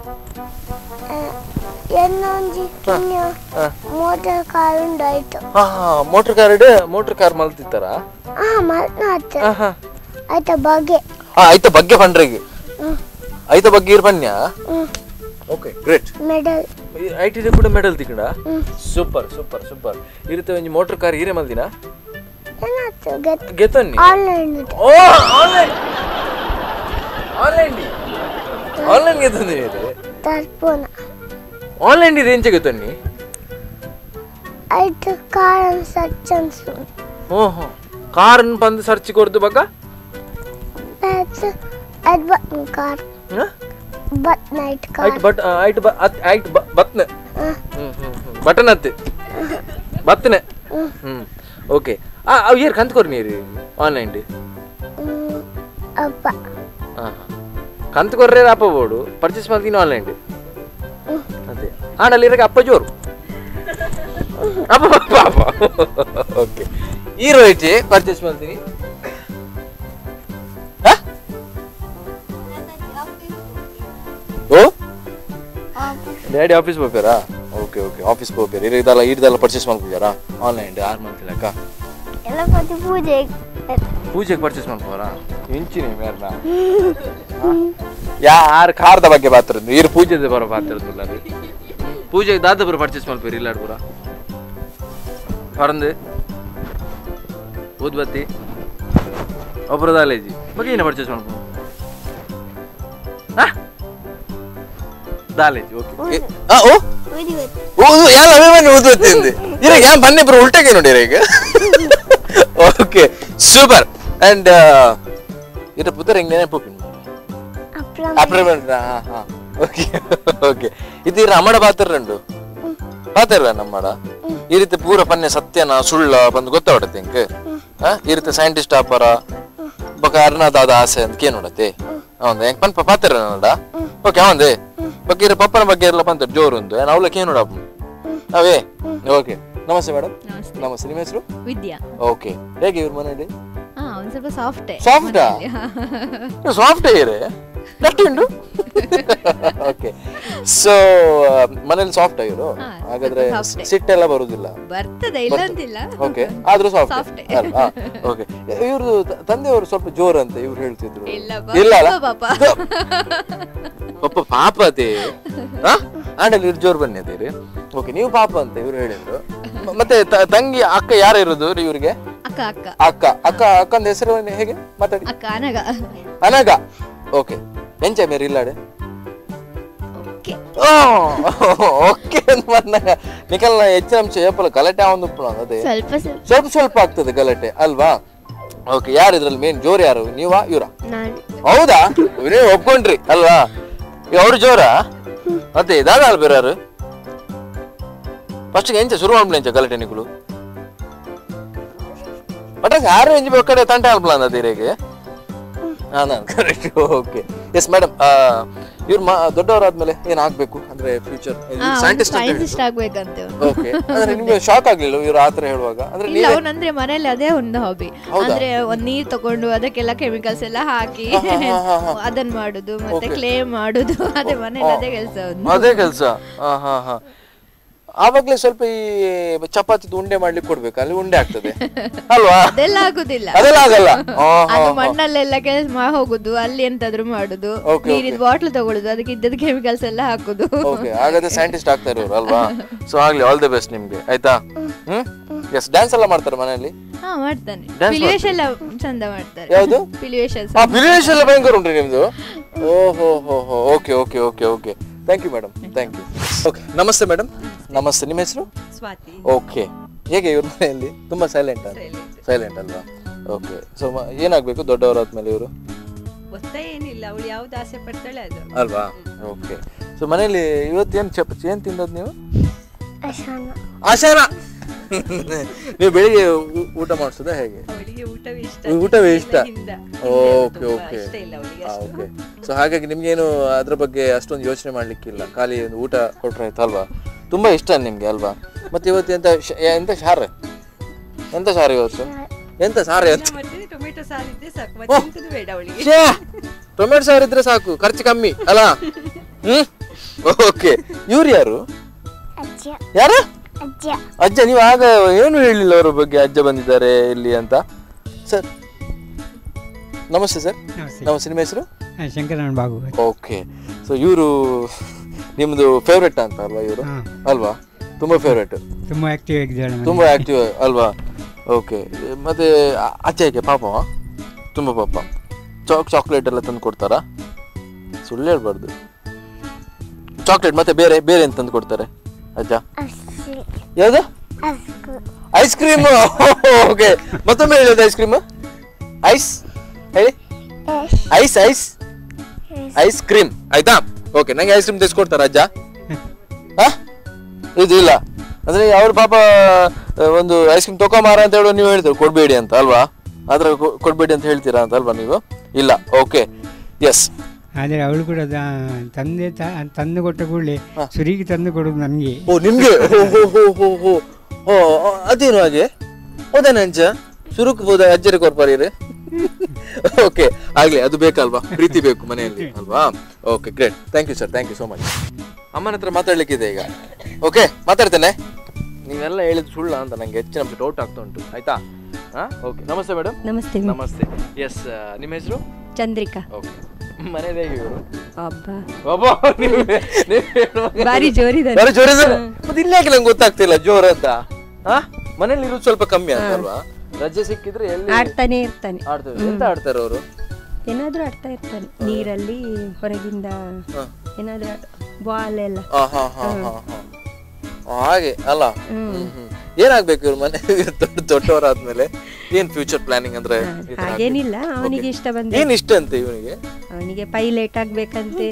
ಎನ್ನೊಂಜಿ ಕಿನ್ಯ ಮೋಟರ್ ಕಾರ್ ಉಂಡಾಯ್ತು ಹಾ ಹಾ ಮೋಟರ್ ಕಾರ್ ಮೋಟರ್ ಕಾರ್ ಮಲ್ತಿತ್ತಾರ ಆ ಮಲ್ನಾಥ ಹಾ ಹಾ ಆಯ್ತ ಬಗೆ ಹಾ ಆಯ್ತ ಬಗ್ಗೆ ಪಂಡ್ರಿಗೆ ಹ್ಮ್ ಆಯ್ತ ಬಗ್ಗೆ ಇರ್ ಬನ್ಯ ಹ್ಮ್ ಓಕೆ ಗ್ರೇಟ್ ಮೆಡಲ್ ಐ ಟಿ ಕೂಡ ಮೆಡಲ್ ತಿಕ್ಕಡ ಹ್ಮ್ ಸೂಪರ್ ಸೂಪರ್ ಸೂಪರ್ ಇರುತ್ತೆ ಒಂಜಿ ಮೋಟರ್ ಕಾರ್ ಈರೆ ಮಲ್ದಿನ ಏನಾಯ್ತು ಗೆತ್ ಗೆತನ್ನಿ ಆನ್ಲೈನ್ ಓ ಆನ್ಲೈನ್ ಆನ್ಲೈನ್ ಆನ್ಲೈನ್ ಗೆತಂದಿ ಇದೆ ತರ್ಪೋನ ಆನ್ಲೈನ್ ರೇಂಜ್ ಗೆತನ್ನಿ ಆಯ್ತು ಕಾರ್ ಸಚ್ಚನ್ಸು ಓಹೋ ಕಾರ್ ಬಂದು ಸರ್ಚ್ ಕೊಡ್ದು ಬಗ್ಗ ಬ್ಯಾಟ್ಸ್ ಅಡ್ವ ಕಾರ್ ಬಟ್ ನೈಟ್ ಆಯ್ತು ಬಟ್ ಆಯ್ತು ಬ ಅತ್- ಆಯ್ತು ಬ- ಬತ್ನೆ ಹ್ಮ್ ಹ್ಮ್ ಹ್ಮ್ ಬಟನ್ ಹತ್ತಿ ಬತ್ತನೆ ಹ್ಮ್ ಓಕೆ ಆ ಅವು ಏರ್ ಕಂತ್ಕೊರಿ ನೀರು ಆನ್ಲೈನ್ ಅಪ್ಪ ಹಾಂ ಕಂತು ಕೊರ್ರೆ ಅಪ್ಪ ಬೋಡು ಪರ್ಚೇಸ್ ಮಾಡ್ತೀನಿ ಆನ್ಲೈನ್ ಅದೇ ಆಡಲ್ಲಿ ಇರಕ್ಕೆ ಅಪ್ಪ ಜೋರು ಅಪ್ಪ ಪಾಪ ಓಕೆ ಹೀರೋ ಐತಿ ಪರ್ಚೇಸ್ ಮಾಡ್ತೀನಿ ಹ? ಓ ಡ್ಯಾಡಿ ಆಫೀಸ್ ಹೋಗ್ಯಾರಾ ಓಕೆ ಓಕೆ ಆಫೀಸ್ ಹೋಗ್ಯಾರ ಇದೆಲ್ಲ ಇದೆಲ್ಲ ಪರ್ಚೇಸ್ ಮಾಡ್ಕೊಗ್ಯಾರಾ ಆನ್ಲೈನ್ ಆರು ಮಂತ್ ಲೆಕ್ಕ ಎಲ್ಲ ಪ್ರತಿ ಪೂಜೆ ಪೂಜೆಗೆ ಪರ್ಚೇಸ್ ಮಾಡ್ಕೋರಾ ಇಂಚಿ ನೀವು ಯಾರನ್ನ ಯಾರು ಖಾರದ ಬಗ್ಗೆ ಬಾತ್ರದ್ದು ಇರು ಪೂಜೆದ ಬರೋ ಬಾತ್ರದ್ದು ಅದು ಪೂಜೆಗೆ ದಾದ ಬರೋ ಪರ್ಚೇಸ್ ಮಾಡ್ಬೇರಿ ಇಲ್ಲ ಪೂರ ಹೊರಂದು ಊದ್ಬತ್ತಿ ಒಬ್ಬರು ದಾಲೇಜಿ ಬಗ್ಗೆ ಏನು ಪರ್ಚೇಸ್ ಮಾಡ್ಕೊ ದಾಲೇಜಿ ಓಕೆ ಓ ಊದಿ ಗೊತ್ತು ಊದು ಯಾರು ಅಭಿಮಾನಿ ಊದುವತ್ತಿಂది ಇರ ಯಾ ಬನ್ನಿ ಬ್ರೋ ಉಲ್ಟಾಗೆ ನೋಡಿರ ಈಗ ಓಕೆ ಸೂಪರ್ ಅಂಡ್ ಇರ ಪುತ್ರ ಹೆಂಗ್ ನೆನಪು ಅಪ್ಪ ಅಪ್ರಮೆಂಟ್ ಹಾ ಹಾ ಓಕೆ ಓಕೆ ಇದು ಇರ ಅಮ್ಮಡ ಪಾತ್ರ ರಂಡು ಪಾತ್ರ ನಮ್ಮಡ ಈ ರೀತಿ ಪೂರ ಪನ್ನೆ ಸತ್ಯನ ಸುಳ್ಳ ಬಂದು ಗೊತ್ತಾವಡತ್ತೆ ಇಂಕ್ ಈ ರೀತಿ ಸೈಂಟಿಸ್ಟ್ ಆಪರ ಬೊಕ ಅರ್ಣದಾದ ಆಸೆ ಅಂತ ಕೇ ನೋಡತ್ತೆ ಅವಂದ ಹೆಂಗ್ ಪನ್ಪ ಪಾತ್ರ ನೋಡ ಓಕೆ ಅವಂದೆ ಬಗ್ಗೆ ಇರ ಪಪ್ಪನ ಬಗ್ಗೆ ಎಲ್ಲ ಬಂತ ಜೋರು ಒಂದು ಏನ್ ಅವಲಕ್ಕೆ ಏನು ನೋಡಪ್ಪ ಅವೇ ಓಕೆ ನಮಸ್ತೆ ಮೇಡಮ್ ನಮಸ್ತೆ ನಮಸ್ತೆ ನಿಮ್ಮ ಹೆಸರು ವಿದ್ಯಾ ಓಕೆ ಹೇಗೆ ಇವ್ರ ಮನೇಲಿ ಹಾ ಒಂದ್ ಸ್ವಲ್ಪ ಸಾಫ್ಟ್ ಸಾಫ್ಟಾ ಸಾಫ್ಟ್ ಏರೆ ಲೆಫ್ಟ್ ಉಂಡು ಓಕೆ ಸೊ ಮನೇಲಿ ಸಾಫ್ಟ್ ಆಗಿರು ಹಾ, ಹಾಗಾದ್ರೆ soft. ಸಿಟ್ಟೆಲ್ಲ ಬರುದಿಲ್ಲ ಬರ್ತದೆ ಇಲ್ಲ ಅಂತಿಲ್ಲ ಓಕೆ ಆದ್ರೂ ಸಾಫ್ಟ್ Soft. ಓಕೆ ಇವ್ರದ್ದು ತಂದೆಯವರು ಸ್ವಲ್ಪ ಜೋರ್ ಅಂತ ಇವ್ರು ಹೇಳ್ತಿದ್ರು ಇಲ್ಲ ಇಲ್ಲ ಅಲ್ಲ ಪಾಪ ಪಪ್ಪ ಪಾಪ ಅದೇ ಆಂಡಲ್ಲಿ ಇವ್ರು ಜೋರ್ ಬನ್ನಿ ಅದೇರಿ ಓಕೆ ನೀವು ಪಾಪ ಅಂತ ಇವ್ರು ಹೇಳಿದ್ರು ಮ- ಮತ್ತೆ ತ- ತಂಗಿ ಅಕ್ಕ ಯಾರು ಇರೋದು ಇವ್ರಿಗೆ ಅಕ್ಕ ಅಕ್ಕ ಅಕ್ಕ ಅಕ್ಕ ಅಕ್ಕಂದ ಹೆಸರು ಹೇಗೆ ಮಾತಾಡಿ ಅಕ್ಕ ಅನಗ ಅನಗ ಓಕೆ ಎಂಚ ಮೇರಿ ಇಲ್ಲಾಡೆ ಓಕೆ ಓಕೆ ಅಂತ ಬಂದಾಗ ನಿಖಲ್ನ ಹೆಚ್ಚಿನ ಅಂಶ ಏಪಲ ಗಲಾಟೆ ಒಂದು ಅದೇ ಸ್ವಲ್ಪ ಸ್ವಲ್ಪ ಸ್ವಲ್ಪ ಸ್ವಲ್ಪ ಆಗ್ತದೆ ಗಲಾಟೆ ಅಲ್ವಾ ಓಕೆ ಯಾರು ಇದ್ರಲ್ಲಿ ಮೇನ್ ಜೋರ್ ಯಾರು ನೀವಾ ಇವ್ರ ನಾನು ಹೌದಾ ನೀವು ಒಪ್ಕೊಂಡ್ರಿ ಅಲ್ವಾ ಅವ್ರು ಜೋರ ಮತ್ತೆ ದಾದ ಅಲ್ ಬೇರಾರು ಫಸ್ಟ್ ಎಂಚ ಶುರು ಮಾಡ್ಬಿಡಿ ಎಂಚ ಗಲಾಟೆ ನಿಗಳು ಬಟ್ ಯಾರು ಎಂಜಿ ಕಡೆ ತಂಟೆ ಅಲ್ಬಲ ಅಂದೀರಿಗೆ ಹಾ ನಾನು ಕರೆಕ್ಟ್ ಓಕೆ ಎಸ್ ಮೇಡಮ್ ಇವ್ರು ಮಾ ದೊಡ್ಡವರಾದ್ಮೇಲೆ ಏನ್ ಆಗ್ಬೇಕು ಅಂದ್ರೆ ಫ್ಯೂಚರ್ ಸೈಂಟಿಸ್ಟ್ ಅಂತ ಸೈನ್ಸಿಸ್ಟ್ ಆಗ್ಬೇಕಂತೆ ಅವ್ನು. ಓಕೆ ಅಂದ್ರೆ ನಿಮ್ಗೆ ಶಾಕ್ ಆಗ್ಲಿಲ್ಲ ಇವ್ರು ಆತರ ಹೇಳುವಾಗ ಅಂದ್ರೆ ಇಲ್ಲ ನೀವೇ ಅವನಂದ್ರೆ ಮನೇಲಿ ಅದೇ ಒಂದು ಹಾಬಿ ಹೌದಾ? ಅಂದ್ರೆ ಒಂದ್ ನೀರ್ ತಗೊಂಡು ಅದಕ್ಕೆಲ್ಲ ಕೆಮಿಕಲ್ಸ್ ಎಲ್ಲ ಹಾಕಿ ಹಾ, ಹಾ, ಹಾ, ಹಾ. ಅದನ್ನ ಮಾಡುದು ಮತ್ತೆ Okay. ಕ್ಲೇ ಮಾಡುದು ಅದೇ ಮನೇಲಿ ಅದೇ ಕೆಲಸ ಒಂದು ಅದೇ ಕೆಲಸ ಹಾ ಹಾ ಹಾ ಆವಾಗ್ಲೇ ಸ್ವಲ್ಪ ಈ ಚಪಾತಿ ಉಂಡೆ ಮಾಡ್ಲಿಕ್ಕೆ ಕೊಡ್ಬೇಕು ಅಲ್ಲಿ ಉಂಡೆ ಆಗ್ತದೆ ಅಲ್ವಾ ಅದೆಲ್ಲ ಆಗುದಿಲ್ಲ ಅದೆಲ್ಲ ಆಗಲ್ಲ ಹಾ, ಹಾ, ಅದು ಹಾ. ಮಣ್ಣಲ್ಲೆಲ್ಲ ಕೆಲಸ ಹೋಗುದು ಅಲ್ಲಿ ಎಂತಾದ್ರೂ ಮಾಡುದು Okay, ನೀರಿದ ಬಾಟ್ಲ್ ತಗೊಳುದು ಅದಕ್ಕೆ ಇದ್ದದ ಕೆಮಿಕಲ್ಸ್ ಎಲ್ಲ ಹಾಕುದು ಓಕೆ ಹಾಗಾದ್ರೆ ಸೈಂಟಿಸ್ಟ್ ಆಗ್ತಾರೆ ಇವ್ರು ಅಲ್ವಾ ಸೊ ಆಗ್ಲಿ ಆಲ್ ದಿ ಬೆಸ್ಟ್ ನಿಮ್ಗೆ ಆಯ್ತಾ ಹ್ಮ್ ಎಸ್ ಡ್ಯಾನ್ಸ್ ಎಲ್ಲ ಮಾಡ್ತಾರೆ ಮನೆಯಲ್ಲಿ ಹಾ ಮಾಡ್ತಾನೆ Dance ಪಿಲಿವೇಶ್ ಎಲ್ಲ ಚಂದ ಮಾಡ್ತಾರೆ ಯಾವ್ದು? ಪಿಲಿವೇಶ್ ಆ ಬಿರಿಯಾನಿ ಎಲ್ಲ ಭಯಂಕರ ಉಂಟು ನಿಮ್ದು ಓಹೋ ಹೋ ಹೋ okay okay okay okay thank you madam thank you okay ನಮಸ್ತೆ ಮೇಡಮ್ ನಮಸ್ತೆ ನಿಮ್ಮ ಹೆಸರು ಸ್ವಾತಿ ಓಕೆ ಹೇಗೆ ಇವ್ರ ಮನೆಯಲ್ಲಿ ತುಂಬಾ ಸೈಲೆಂಟ್ ಅಂತ ಸೈಲೆಂಟ್ ಅಲ್ವಾ ಓಕೆ ಸೊ ಏನಾಗಬೇಕು ದೊಡ್ಡವರಾದ್ಮೇಲೆ ಇವರು ಒತ್ತಾಯ ಏನಿಲ್ಲ ಅವಳು ಯಾವ್ದು ಆಸೆ ಪಡ್ತಾಳೆ ಅದು ಅಲ್ವಾ ಓಕೆ ಸೊ ಮನೇಲಿ ಇವತ್ತೇನು ಚಪ್ ಏನು ತಿಂದದ್ ನೀವು ಅಶಾನ ಆಶಾನ ನೀವು ಬೆಳಿಗ್ಗೆ ಊ- ಊಟ ಮಾಡಿಸೋದಾ ಹೇಗೆ ಅವಳಿಗೆ ಊಟವೇ ಇಷ್ಟ ಊಟವೇ ಇಷ್ಟ ಹಿಂದ ಓಕೆ ತುಂಬಾ ಓಕೆ ಇಷ್ಟ ಇಲ್ಲ ಅವಳಿಗೆ ಓಕೆ ಸೊ ಹಾಗಾಗಿ ನಿಮ್ಗೇನು ಅದ್ರ ಬಗ್ಗೆ ಅಷ್ಟೊಂದು ಯೋಚನೆ ಮಾಡ್ಲಿಕ್ಕಿಲ್ಲ ಖಾಲಿ ಒಂದು ಊಟ ಕೊಟ್ರೆ ಆಯ್ತು ಅಲ್ವಾ ತುಂಬಾ ಇಷ್ಟ ನಿಮ್ಗೆ ಅಲ್ವಾ ಮತ್ತೆ ಇವತ್ತು ಎಂತ ಶ- ಎಂತ ಸಾರು ಎಂತ ಸಾರು ಇವತ್ತು ಎಂತ ಸಾರು ಅಂತ ಮತ್ತೆ ಟೊಮೆಟೊ ಸಾರು ಇದ್ರೆ ಸಾಕು ಮತ್ತೆ ಎಂತದು ಬೇಡ ಅವಳಿಗೆ ಛೇ! ಟೊಮೆಟೊ ಸಾರು ಇದ್ರೆ ಸಾಕು ಖರ್ಚು ಕಮ್ಮಿ ಅಲ್ಲ ಹ್ಮ್ ಓಕೆ ಇವ್ರು ಯಾರು ಅಜ್ಜ ಯಾರು ಅಜ್ಜ ಅಜ್ಜ ನೀವು ಆಗ ಏನು ಹೇಳಿಲ್ಲ ಅವರ ಬಗ್ಗೆ ಅಜ್ಜ ಬಂದಿದ್ದಾರೆ ಇಲ್ಲಿ ಅಂತ ಸರ್ ನಮಸ್ತೆ ಸರ್ ನಮಸ್ತೆ ನಮಸ್ತೆ ನಿಮ್ಮ ಹೆಸರು ಹಾಂ ಶಂಕರನಾರಾಯಣ ಭಾಗವತ್ ಓಕೆ ಸೊ ಇವರು ನಿಮ್ದು ಫೇವ್ರೆಟ್ ಅಂತ ಅಲ್ವಾ ಇವರು ಹಾಂ ಅಲ್ವಾ ತುಂಬಾ ಫೇವ್ರೆಟ್ ತುಂಬ ಆ್ಯಕ್ಟಿವ್ ಆಗಿದ್ದಾಳೆ ಮನೆ. ತುಂಬಾ ಆಕ್ಟಿವ್ ಅಲ್ವಾ ಓಕೆ ಮತ್ತೆ ಅ- ಅಜ್ಜ ಹೇಗೆ ಪಾಪ ತುಂಬಾ ಪಾಪ ಚಾಕ್ ಚಾಕ್ಲೇಟ್ ಎಲ್ಲ ತಂದು ಕೊಡ್ತಾರಾ ಸುಳ್ಳು ಹೇಳ್ಬಾರ್ದು ಚಾಕ್ಲೇಟ್ ಮತ್ತೆ ಬೇರೆ ಬೇರೆ ಎಂತ ತಂದು ಕೊಡ್ತಾರೆ ಅಜ್ಜ ಅಸ್ಸಿ ಯಾವ್ದು ಅಸ್ಕು ಐಸ್ ಕ್ರೀಮ್ ಓಕೆ ಮತ್ತೊಮ್ಮೆ ಹೇಳೋದು ಐಸ್ ಕ್ರೀಮ್ ಐಸ್ ಹೇಳಿ yes ice ice ice cream ಆಯ್ತಾ ಓಕೆ ನಂಗೆ ಐಸ್ ಕ್ರೀಮ್ ತೆಗೆಸ್ಕೊಡ್ತಾರ ಅಜ್ಜ ಹಾ ಇದು ಇಲ್ಲ ಅಂದ್ರೆ ಅವ್ರ ಪಾಪ ಆ, ಒಂದು ಐಸ್ ಕ್ರೀಮ್ ತಗೊಂಬಾರ ಅಂತ ಹೇಳುವ ನೀವು ಹೇಳ್ತೀರ ಕೊಡ್ಬೇಡಿ ಅಂತ ಅಲ್ವಾ ಆದ್ರೆ ಕೊ- ಕೊಡ್ಬೇಡಿ ಅಂತ ಹೇಳ್ತೀರಾ ಅಂತ ಅಲ್ವಾ ನೀವು ಇಲ್ಲ ಓಕೆ ಎಸ್ ಆದರೆ ಅವಳು ಕೂಡ ದ- ತಂದೆ ತ- ತಂದು ಕೊಟ್ಟ ಕೂಡಲೇ ಸುರಿಗೆ ತಂದು ಕೊಡೋದು ನನಗೆ ಓ ನಿಮ್ಗೆ ಹೋ ಹೋ ಹೋ ಹೋ ಹೋ ಓ ಅದೇನು ಹಾಗೆ ಹೌದೇನ ಅಂಚ ಶುರುಕ್ ಹೋದ ಅಜ್ಜರಿ ಕೊರ್ಪಾರಿ ಓಕೆ ಆಗ್ಲಿ ಅದು ಬೇಕಲ್ವಾ ಪ್ರೀತಿ ಬೇಕು ಮನೆಯಲ್ಲಿ ಅಲ್ವಾ okay great thank you sir thank you so much ಅಮ್ಮನ ಹತ್ರ ಮಾತಾಡ್ಲಿಕ್ಕಿದೆ ಈಗ ಓಕೆ ಮಾತಾಡ್ತೇನೆ ನೀವೆಲ್ಲ ಹೇಳಿದ್ ಸುಳ್ಳ ಅಂತ ನಂಗೆ ಹೆಚ್ಚಿನ ಡೌಟ್ ಆಗ್ತಾ ಉಂಟು ಆಯ್ತಾ ಹಾ ಓಕೆ ನಮಸ್ತೆ ಮೇಡಮ್ ನಮಸ್ತೆ ನಮಸ್ತೆ ಎಸ್ ನಿಮ್ಮ ಹೆಸರು ಚಂದ್ರಿಕಾ ಓಕೆ ಮನೇಲಿ ಹೇಗೆ ಇವರು ಅಬ್ಬಾ ಒಬ್ಬ ನೀವು ನೀವು ಹೇಳುವಾಗ- ಬಾರಿ ಜೋರಿದ್ದಾರೆ ಬಾರಿ ಜೋರ್ ಇದ್ದಾರೆ. ಮತ್ತೆ ಇಲ್ಲ ಯಾಕೆ ನಂಗೆ ಗೊತ್ತಾಗ್ತಿಲ್ಲ ಜೋರ್ ಅಂತ ಹಾ ಮನೇಲಿ ಇರೋದು ಸ್ವಲ್ಪ ಕಮ್ಮಿ ಅಂತ ಅಲ್ವಾ ರಜೆ ಸಿಕ್ಕಿದ್ರೆ ಎಲ್ಲಿ ಆಡ್ತಾನೆ ಇರ್ತಾನೆ ಆಡ್ತಾರೆ ಎಂತ ಆಡ್ತಾರೆ ಅವರು ಏನಾದ್ರೂ ಆಡ್ತಾ ಇರ್ತಾನೆ ನೀರಲ್ಲಿ ಹೊರಗಿಂದ ಏನಾದ್ರೂ ಬಾಲ್ ಎಲ್ಲ ಹಾ ಹಾ ಹಾ ಹಾ ಹಾ ಹಾಗೆ ಅಲ್ಲ ಹ್ಮ್, ಹ್ಮ್. ಏನಾಗ್ಬೇಕು ಇವ್ರ ಮನೆ ದೊಡ್ಡ ದೊಡ್ಡವರಾದ್ಮೇಲೆ ಏನ್ ಫ್ಯೂಚರ್ ಪ್ಲಾನಿಂಗ್ ಅಂದ್ರೆ ಈ ತರ ಹಾಗೇನಿಲ್ಲ ಆಗ್ಬೇಕು? ಅವನಿಗೆ Okay. ಇಷ್ಟ ಬಂದ ಏನ್ ಇಷ್ಟ ಅಂತೆ ಇವನಿಗೆ ಅವನಿಗೆ ಪೈಲಟ್ ಆಗ್ಬೇಕಂತೆ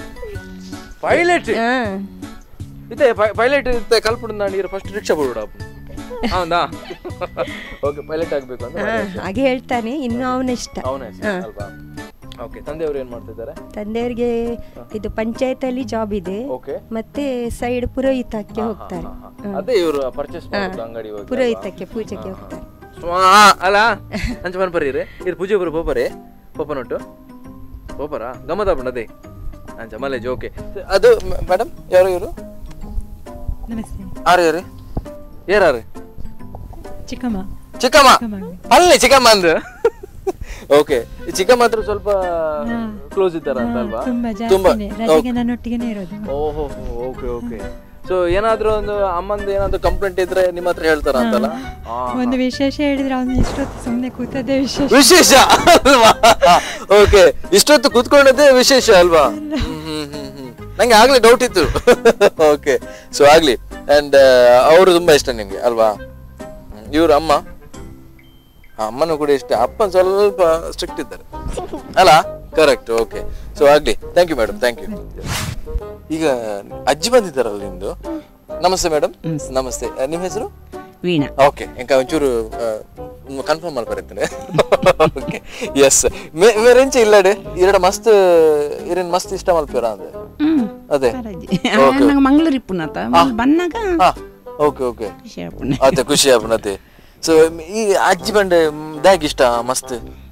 ಪೈಲಟ್ ಹಾ ಇತ್ತೆ ಪೈಲಟ್ ಇತ್ತೆ ಕಲ್ಪುಡು ನಾನು ಫಸ್ಟ್ ರಿಕ್ಷಾ ಬಿಡುಡ ಹೌದಾ ಓಕೆ ಪೈಲಟ್ ಆಗ್ಬೇಕು ಅಂತ ಹಾ ಹಾಗೆ ಹೇಳ್ತಾನೆ ಇನ್ನು ಅವನ ಇಷ್ಟ ಅವನ ಅಲ್ವಾ ಓಕೆ ತಂದೆಯವರು ಏನ್ ಮಾಡ್ತಿದ್ದಾರೆ ತಂದೆಯವರಿಗೆ ಇದು ಪಂಚಾಯತ್ ಅಲ್ಲಿ ಜಾಬ್ ಇದೆ ಓಕೆ ಮತ್ತೆ ಸೈಡ್ ಪುರೋಹಿತಕ್ಕೆ ಹೋಗ್ತಾರೆ ಅದೇ ಇವರು ಪರ್ಚೇಸ್ ಮಾಡೋದು ಅಂಗಡಿ ಹೋಗಿ ಪುರೋಹಿತಕ್ಕೆ ಪೂಜೆಗೆ ಹೋಗ್ತಾರೆ ಸ್ವಾ ಅಲ್ಲ ಅಂಚ ಮನ್ ಬರೀರಿ ಇದು ಪೂಜೆ ಬರು ಪೋಪರೆ ಪೋಪನೊಟ್ಟು ಪೋಪರ ಗಮ್ಮತ ಬಣ್ಣ ಅದೇ ಅಂಚ ಮಲೇಜ್ ಓಕೆ ಅದು ಮೇಡಮ್ ಯಾರು ಇವರು ನಮಸ್ತೆ ಆರು ಯಾರು ಯಾರು ಚಿಕ್ಕಮ್ಮ ಚಿಕ್ಕಮ್ಮ ಚಿಕ್ಕಮ್ಮ. ಅಲ್ಲಿ ಚಿಕ್ಕಮ್ಮ ಅಂದ್ರು ಓಕೆ ಈ ಚಿಕ್ಕಮ್ಮ ಹತ್ರ ಸ್ವಲ್ಪ ಕ್ಲೋಸ್ ಇದ್ದಾರ ಅಂತ ಅಲ್ವಾ ತುಂಬಾ ತುಂಬಾ ಜಾಸ್ತಿನೇ ರಜೆಗೆ ನನ್ನೊಟ್ಟಿಗೆನೇ ಇರೋದು ಓಹೋ ಓಕೆ ಓಕೆ ಸೊ ಏನಾದ್ರೂ ಒಂದು ಅಮ್ಮಂದು ಏನಾದ್ರೂ ಕಂಪ್ಲೇಂಟ್ ಇದ್ರೆ ನಿಮ್ಮ ಹತ್ರ ಹೇಳ್ತಾರ ಅಂತಲ್ಲ ಆ, ಒಂದು ವಿಶೇಷ ಹೇಳಿದ್ರೆ ಅವನು ಇಷ್ಟೊತ್ತು ಸುಮ್ಮನೆ ಕೂತದ್ದೇ ವಿಶೇಷ ವಿಶೇಷ ಅಲ್ವಾ ಓಕೆ ಇಷ್ಟೊತ್ತು ಕುತ್ಕೊಂಡದ್ದೇ ವಿಶೇಷ ಅಲ್ವಾ ಹ್ಮ್, ಹ್ಮ್, ಹ್ಮ್, ಹ್ಮ್. ನಂಗೆ ಆಗ್ಲೇ ಡೌಟ್ ಇತ್ತು ಓಕೆ ಸೊ ಆಗ್ಲಿ ಅಂಡ್ ಅವರು ತುಂಬಾ ಇಷ್ಟ ನಿಮ್ಗೆ ಅಲ್ವಾ ಇವ್ರ ಅಮ್ಮ ಆ, ಅಮ್ಮನೂ ಕೂಡ ಇಷ್ಟ ಅಪ್ಪನ್ ಸ್ವಲ್ಪ ಸ್ಟ್ರಿಕ್ಟ್ ಇದ್ದಾರೆ ಅಲ್ಲ ಕರೆಕ್ಟ್ ಓಕೆ ಸೊ ಆಗ್ಲಿ thank you madam thank you ಈಗ ಅಜ್ಜಿ ಬಂದಿದ್ದಾರಲ್ಲ ನಿಮ್ದು ನಮಸ್ತೆ ಮೇಡಮ್ ನಮಸ್ತೆ ಆ, ನಿಮ್ಮ ಹೆಸರು ವೀಣಾ ಓಕೆ ಎಂಕ ಒಂಚೂರು ಕನ್ಫರ್ಮ್ ಮಾಡಿ ಬರೀತೇನೆ ಓಕೆ ಎಸ್ ಮೇರೆಂಚ ಇಲ್ಲಡೆ ಇರಡ ಮಸ್ತ್ ಇರೇನ್ ಮಸ್ತ್ ಇಷ್ಟ ಮಲ್ಪೇರ ಅಂದ್ರೆ ಅದೇ Okay. ನಂಗೆ ಮಂಗಳೂರು ಇಪ್ಪುನತ ಬನ್ನಾಗ ಹಾ ಓಕೆ ಓಕೆ ಖುಷಿ ಆಪುನೆ ಅದೇ ಖುಷಿ ಆಪನತೆ ಸೊ ಈ ಅಜ್ಜಿ ಬಂಡೆ ದಾಗ್ ಇಷ್ಟ ಮಸ್ತ್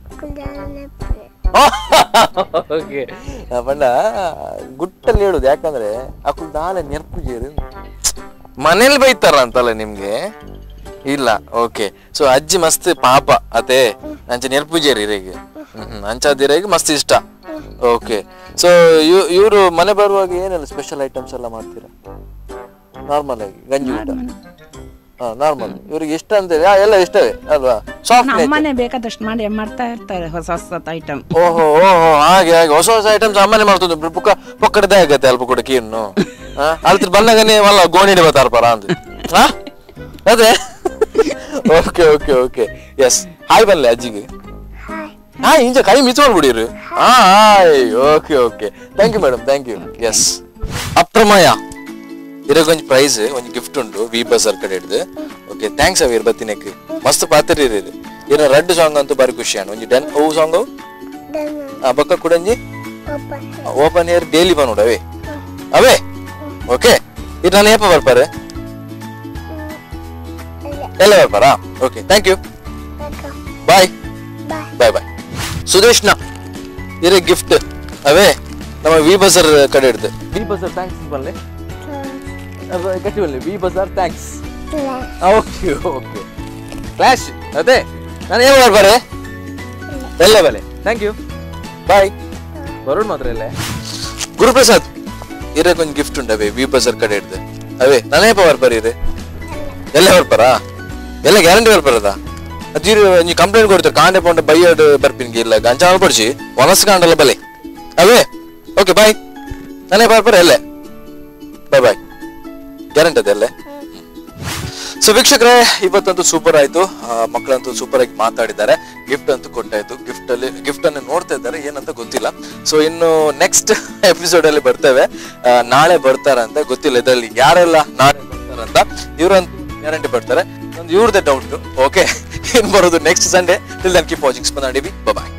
ಓಕೆ ಬಂಡ ಗುಟ್ಟಲ್ಲಿ ಹೇಳುದು ಯಾಕಂದ್ರೆ ಅಕ್ಕಳು ನಾಳೆ ನೆರ್ಪುಜೇರು ಮನೇಲಿ ಬೈತಾರ ಅಂತಲ್ಲ ನಿಮ್ಗೆ ಇಲ್ಲ ಓಕೆ ಸೊ ಅಜ್ಜಿ ಮಸ್ತ್ ಪಾಪ ಅದೇ ಅಂಚ ನೆರ್ಪುಜೇರಿ ಇರೆಗೆ ಹ್ಮ್ ಅಂಚಾದಿರೆಗೆ ಮಸ್ತ್ ಇಷ್ಟ ಓಕೆ ಸೊ ಇವರು ಮನೆ ಬರುವಾಗ ಏನೆಲ್ಲ ಸ್ಪೆಷಲ್ ಐಟಮ್ಸ್ ಎಲ್ಲ ಮಾಡ್ತೀರಾ ನಾರ್ಮಲ್ ಆಗಿ ಗಂಜಿ ಊಟ ಹಾ ನಾರ್ಮಲ್ ಇವ್ರಿಗೆ ಇಷ್ಟ ಅಂತ ಎಲ್ಲ ಇಷ್ಟವೇ ಅಲ್ವಾ ಸಾಫ್ಟ್ ಅಮ್ಮನೆ ಬೇಕಾದಷ್ಟು ಮಾಡಿ ಮಾಡ್ತಾ ಇರ್ತಾರೆ ಹೊಸ ಹೊಸ ಐಟಮ್ ಓಹೋ ಓಹೋ ಹಾಗೆ ಹಾಗೆ ಹೊಸ ಹೊಸ ಐಟಮ್ಸ್ ಅಮ್ಮನೆ ಮಾಡ್ತದೆ ಪುಕ್ಕ ಪೊಕ್ಕಡದೇ ಆಗತ್ತೆ ಅಲ್ಪ ಕೂಡ ಕೀನು ಅಲ್ತ್ರ ಬಂದಾಗನೇ ವಲ್ಲ ಗೋಣಿಡಿ ಬತ್ತಾರ ಪರ ಅಂತ ಹಾ ಅದೇ okay okay okay yes hi ಬನ್ಲೆ ಅಜ್ಜಿಗೆ ಹಾಯ್ ಇಂಜ ಕೈ ಮಿಸ್ ಮಾಡ್ಬಿಡಿರು ಹಾ hi okay okay thank you madam thank you yes ಅಪ್ರಮಯ ಇರಾಗ ಒಂಜಿ ಪ್ರೈಸ್ ಒಂಜಿ ಗಿಫ್ಟ್ ಉಂಟು ವಿ ಬಜಾರ್ ಕಡೆ ಹಿಡ್ದು ಓಕೆ ಥ್ಯಾಂಕ್ಸ್ ಅವೀರ್ ಬತ್ತಿನಕ್ಕೆ ಮಸ್ತ್ ಪಾತ್ರ ಇರೀರಿ ಇರ ರೆಡ್ ಸಾಂಗ್ ಅಂತೂ ಬಾರಿ ಖುಷಿ ಅಣ್ಣ ಒಂಜಿ ಡನ್ ಓ ಸಾಂಗ್ ಆ ಬಕ್ಕ ಕುಡಂಜಿ ಓಪನ್ ಇಯರ್ ಡೈಲಿ ಬಂದ್ಬಿಡು ಅವೇ ಅವೇ ಓಕೆ ಇದು ನಾನು ಏಪ ಬರ್ಪಾರೆ ಎಲ್ಲ ಬರ್ಪಾರಾ okay thank you bye bye bye ಸುದೇಶ್ನ ಇರೇ ಗಿಫ್ಟ್ ಅವೇ ನಮ್ಮ ವಿ ಬಜಾರ್ ಕಡೆ ಹಿಡ್ದು ವಿ ಬಜಾರ್ ಥ್ಯಾಂಕ್ಸ್ ಬಲ್ಲೆ ಗಟ್ಟಿ ಬಲ್ಲೆ V Bazaar thanks okay okay ಕ್ಲಾಶ್ ಅದೇ ನಾನು ಏನು ಮಾಡ್ಬಾರೆ ಎಲ್ಲ ಬಲೆ ಥ್ಯಾಂಕ್ ಯು ಬಾಯ್ ಬರೋಣ ಮಾತ್ರ ಎಲ್ಲೇ ಗುರುಪ್ರಸಾದ್ ಇರಕ್ಕೆ ಒಂದು ಗಿಫ್ಟ್ ಉಂಟವೇ ವಿ ಬಜಾರ್ ಕಡೆ ಹಿಡ್ದು ಅವೇ ನಾನೇ ಬರ್ಬಾರಿ ಇದೆ ಎಲ್ಲ ಬರ್ಪಾರಾ ಎಲ್ಲ ಗ್ಯಾರಂಟಿ ಬರ್ಬಾರದ ಅದಿರು ನೀವು ಕಂಪ್ಲೇಂಟ್ ಕೊಡ್ತಾರೆ ಕಾಂಡೆ ಪೋಂಡೆ ಬೈಯಡ್ ಬರ್ಪಿನ್ಗೆ ಇಲ್ಲ ಗಂಜ ಮಾಡ್ಕೊಡ್ಸಿ ಒನಸ್ ಕಾಂಡಲ್ಲ ಬಲೆ ಅವೇ ಓಕೆ ಬಾಯ್ ನಾನೇ ಬರ್ಬಾರ ಎಲ್ಲೇ ಬಾಯ್ ಬಾಯ್ ಗ್ಯಾರಂಟಿ ಅದೆಲ್ಲೇ ಸೊ ವೀಕ್ಷಕರೇ ಇವತ್ತಂತೂ ಸೂಪರ್ ಆಯ್ತು ಆ, ಮಕ್ಕಳಂತೂ ಸೂಪರ್ ಆಗಿ ಮಾತಾಡಿದ್ದಾರೆ ಗಿಫ್ಟ್ ಅಂತೂ ಕೊಟ್ಟಾಯ್ತು ಗಿಫ್ಟ್ ಅಲ್ಲಿ ಗಿಫ್ಟ್ ಅನ್ನು ನೋಡ್ತಾ ಇದ್ದಾರೆ ಏನಂತ ಗೊತ್ತಿಲ್ಲ ಸೊ ಇನ್ನು ನೆಕ್ಸ್ಟ್ ಎಪಿಸೋಡ್ ಅಲ್ಲಿ ಬರ್ತೇವೆ ಆ, ನಾಳೆ ಬರ್ತಾರಂತ ಗೊತ್ತಿಲ್ಲ ಇದರಲ್ಲಿ ಯಾರೆಲ್ಲ ನಾಳೆ ಬರ್ತಾರಂತ ಇವ್ರಂತೂ ಗ್ಯಾರಂಟಿ ಬರ್ತಾರೆ ಒಂದು ಇವ್ರದೇ ಡೌಟ್ ಓಕೆ ಇನ್ ಬರೋದು next Sunday till then keep watching Spanda ಬಾಯ್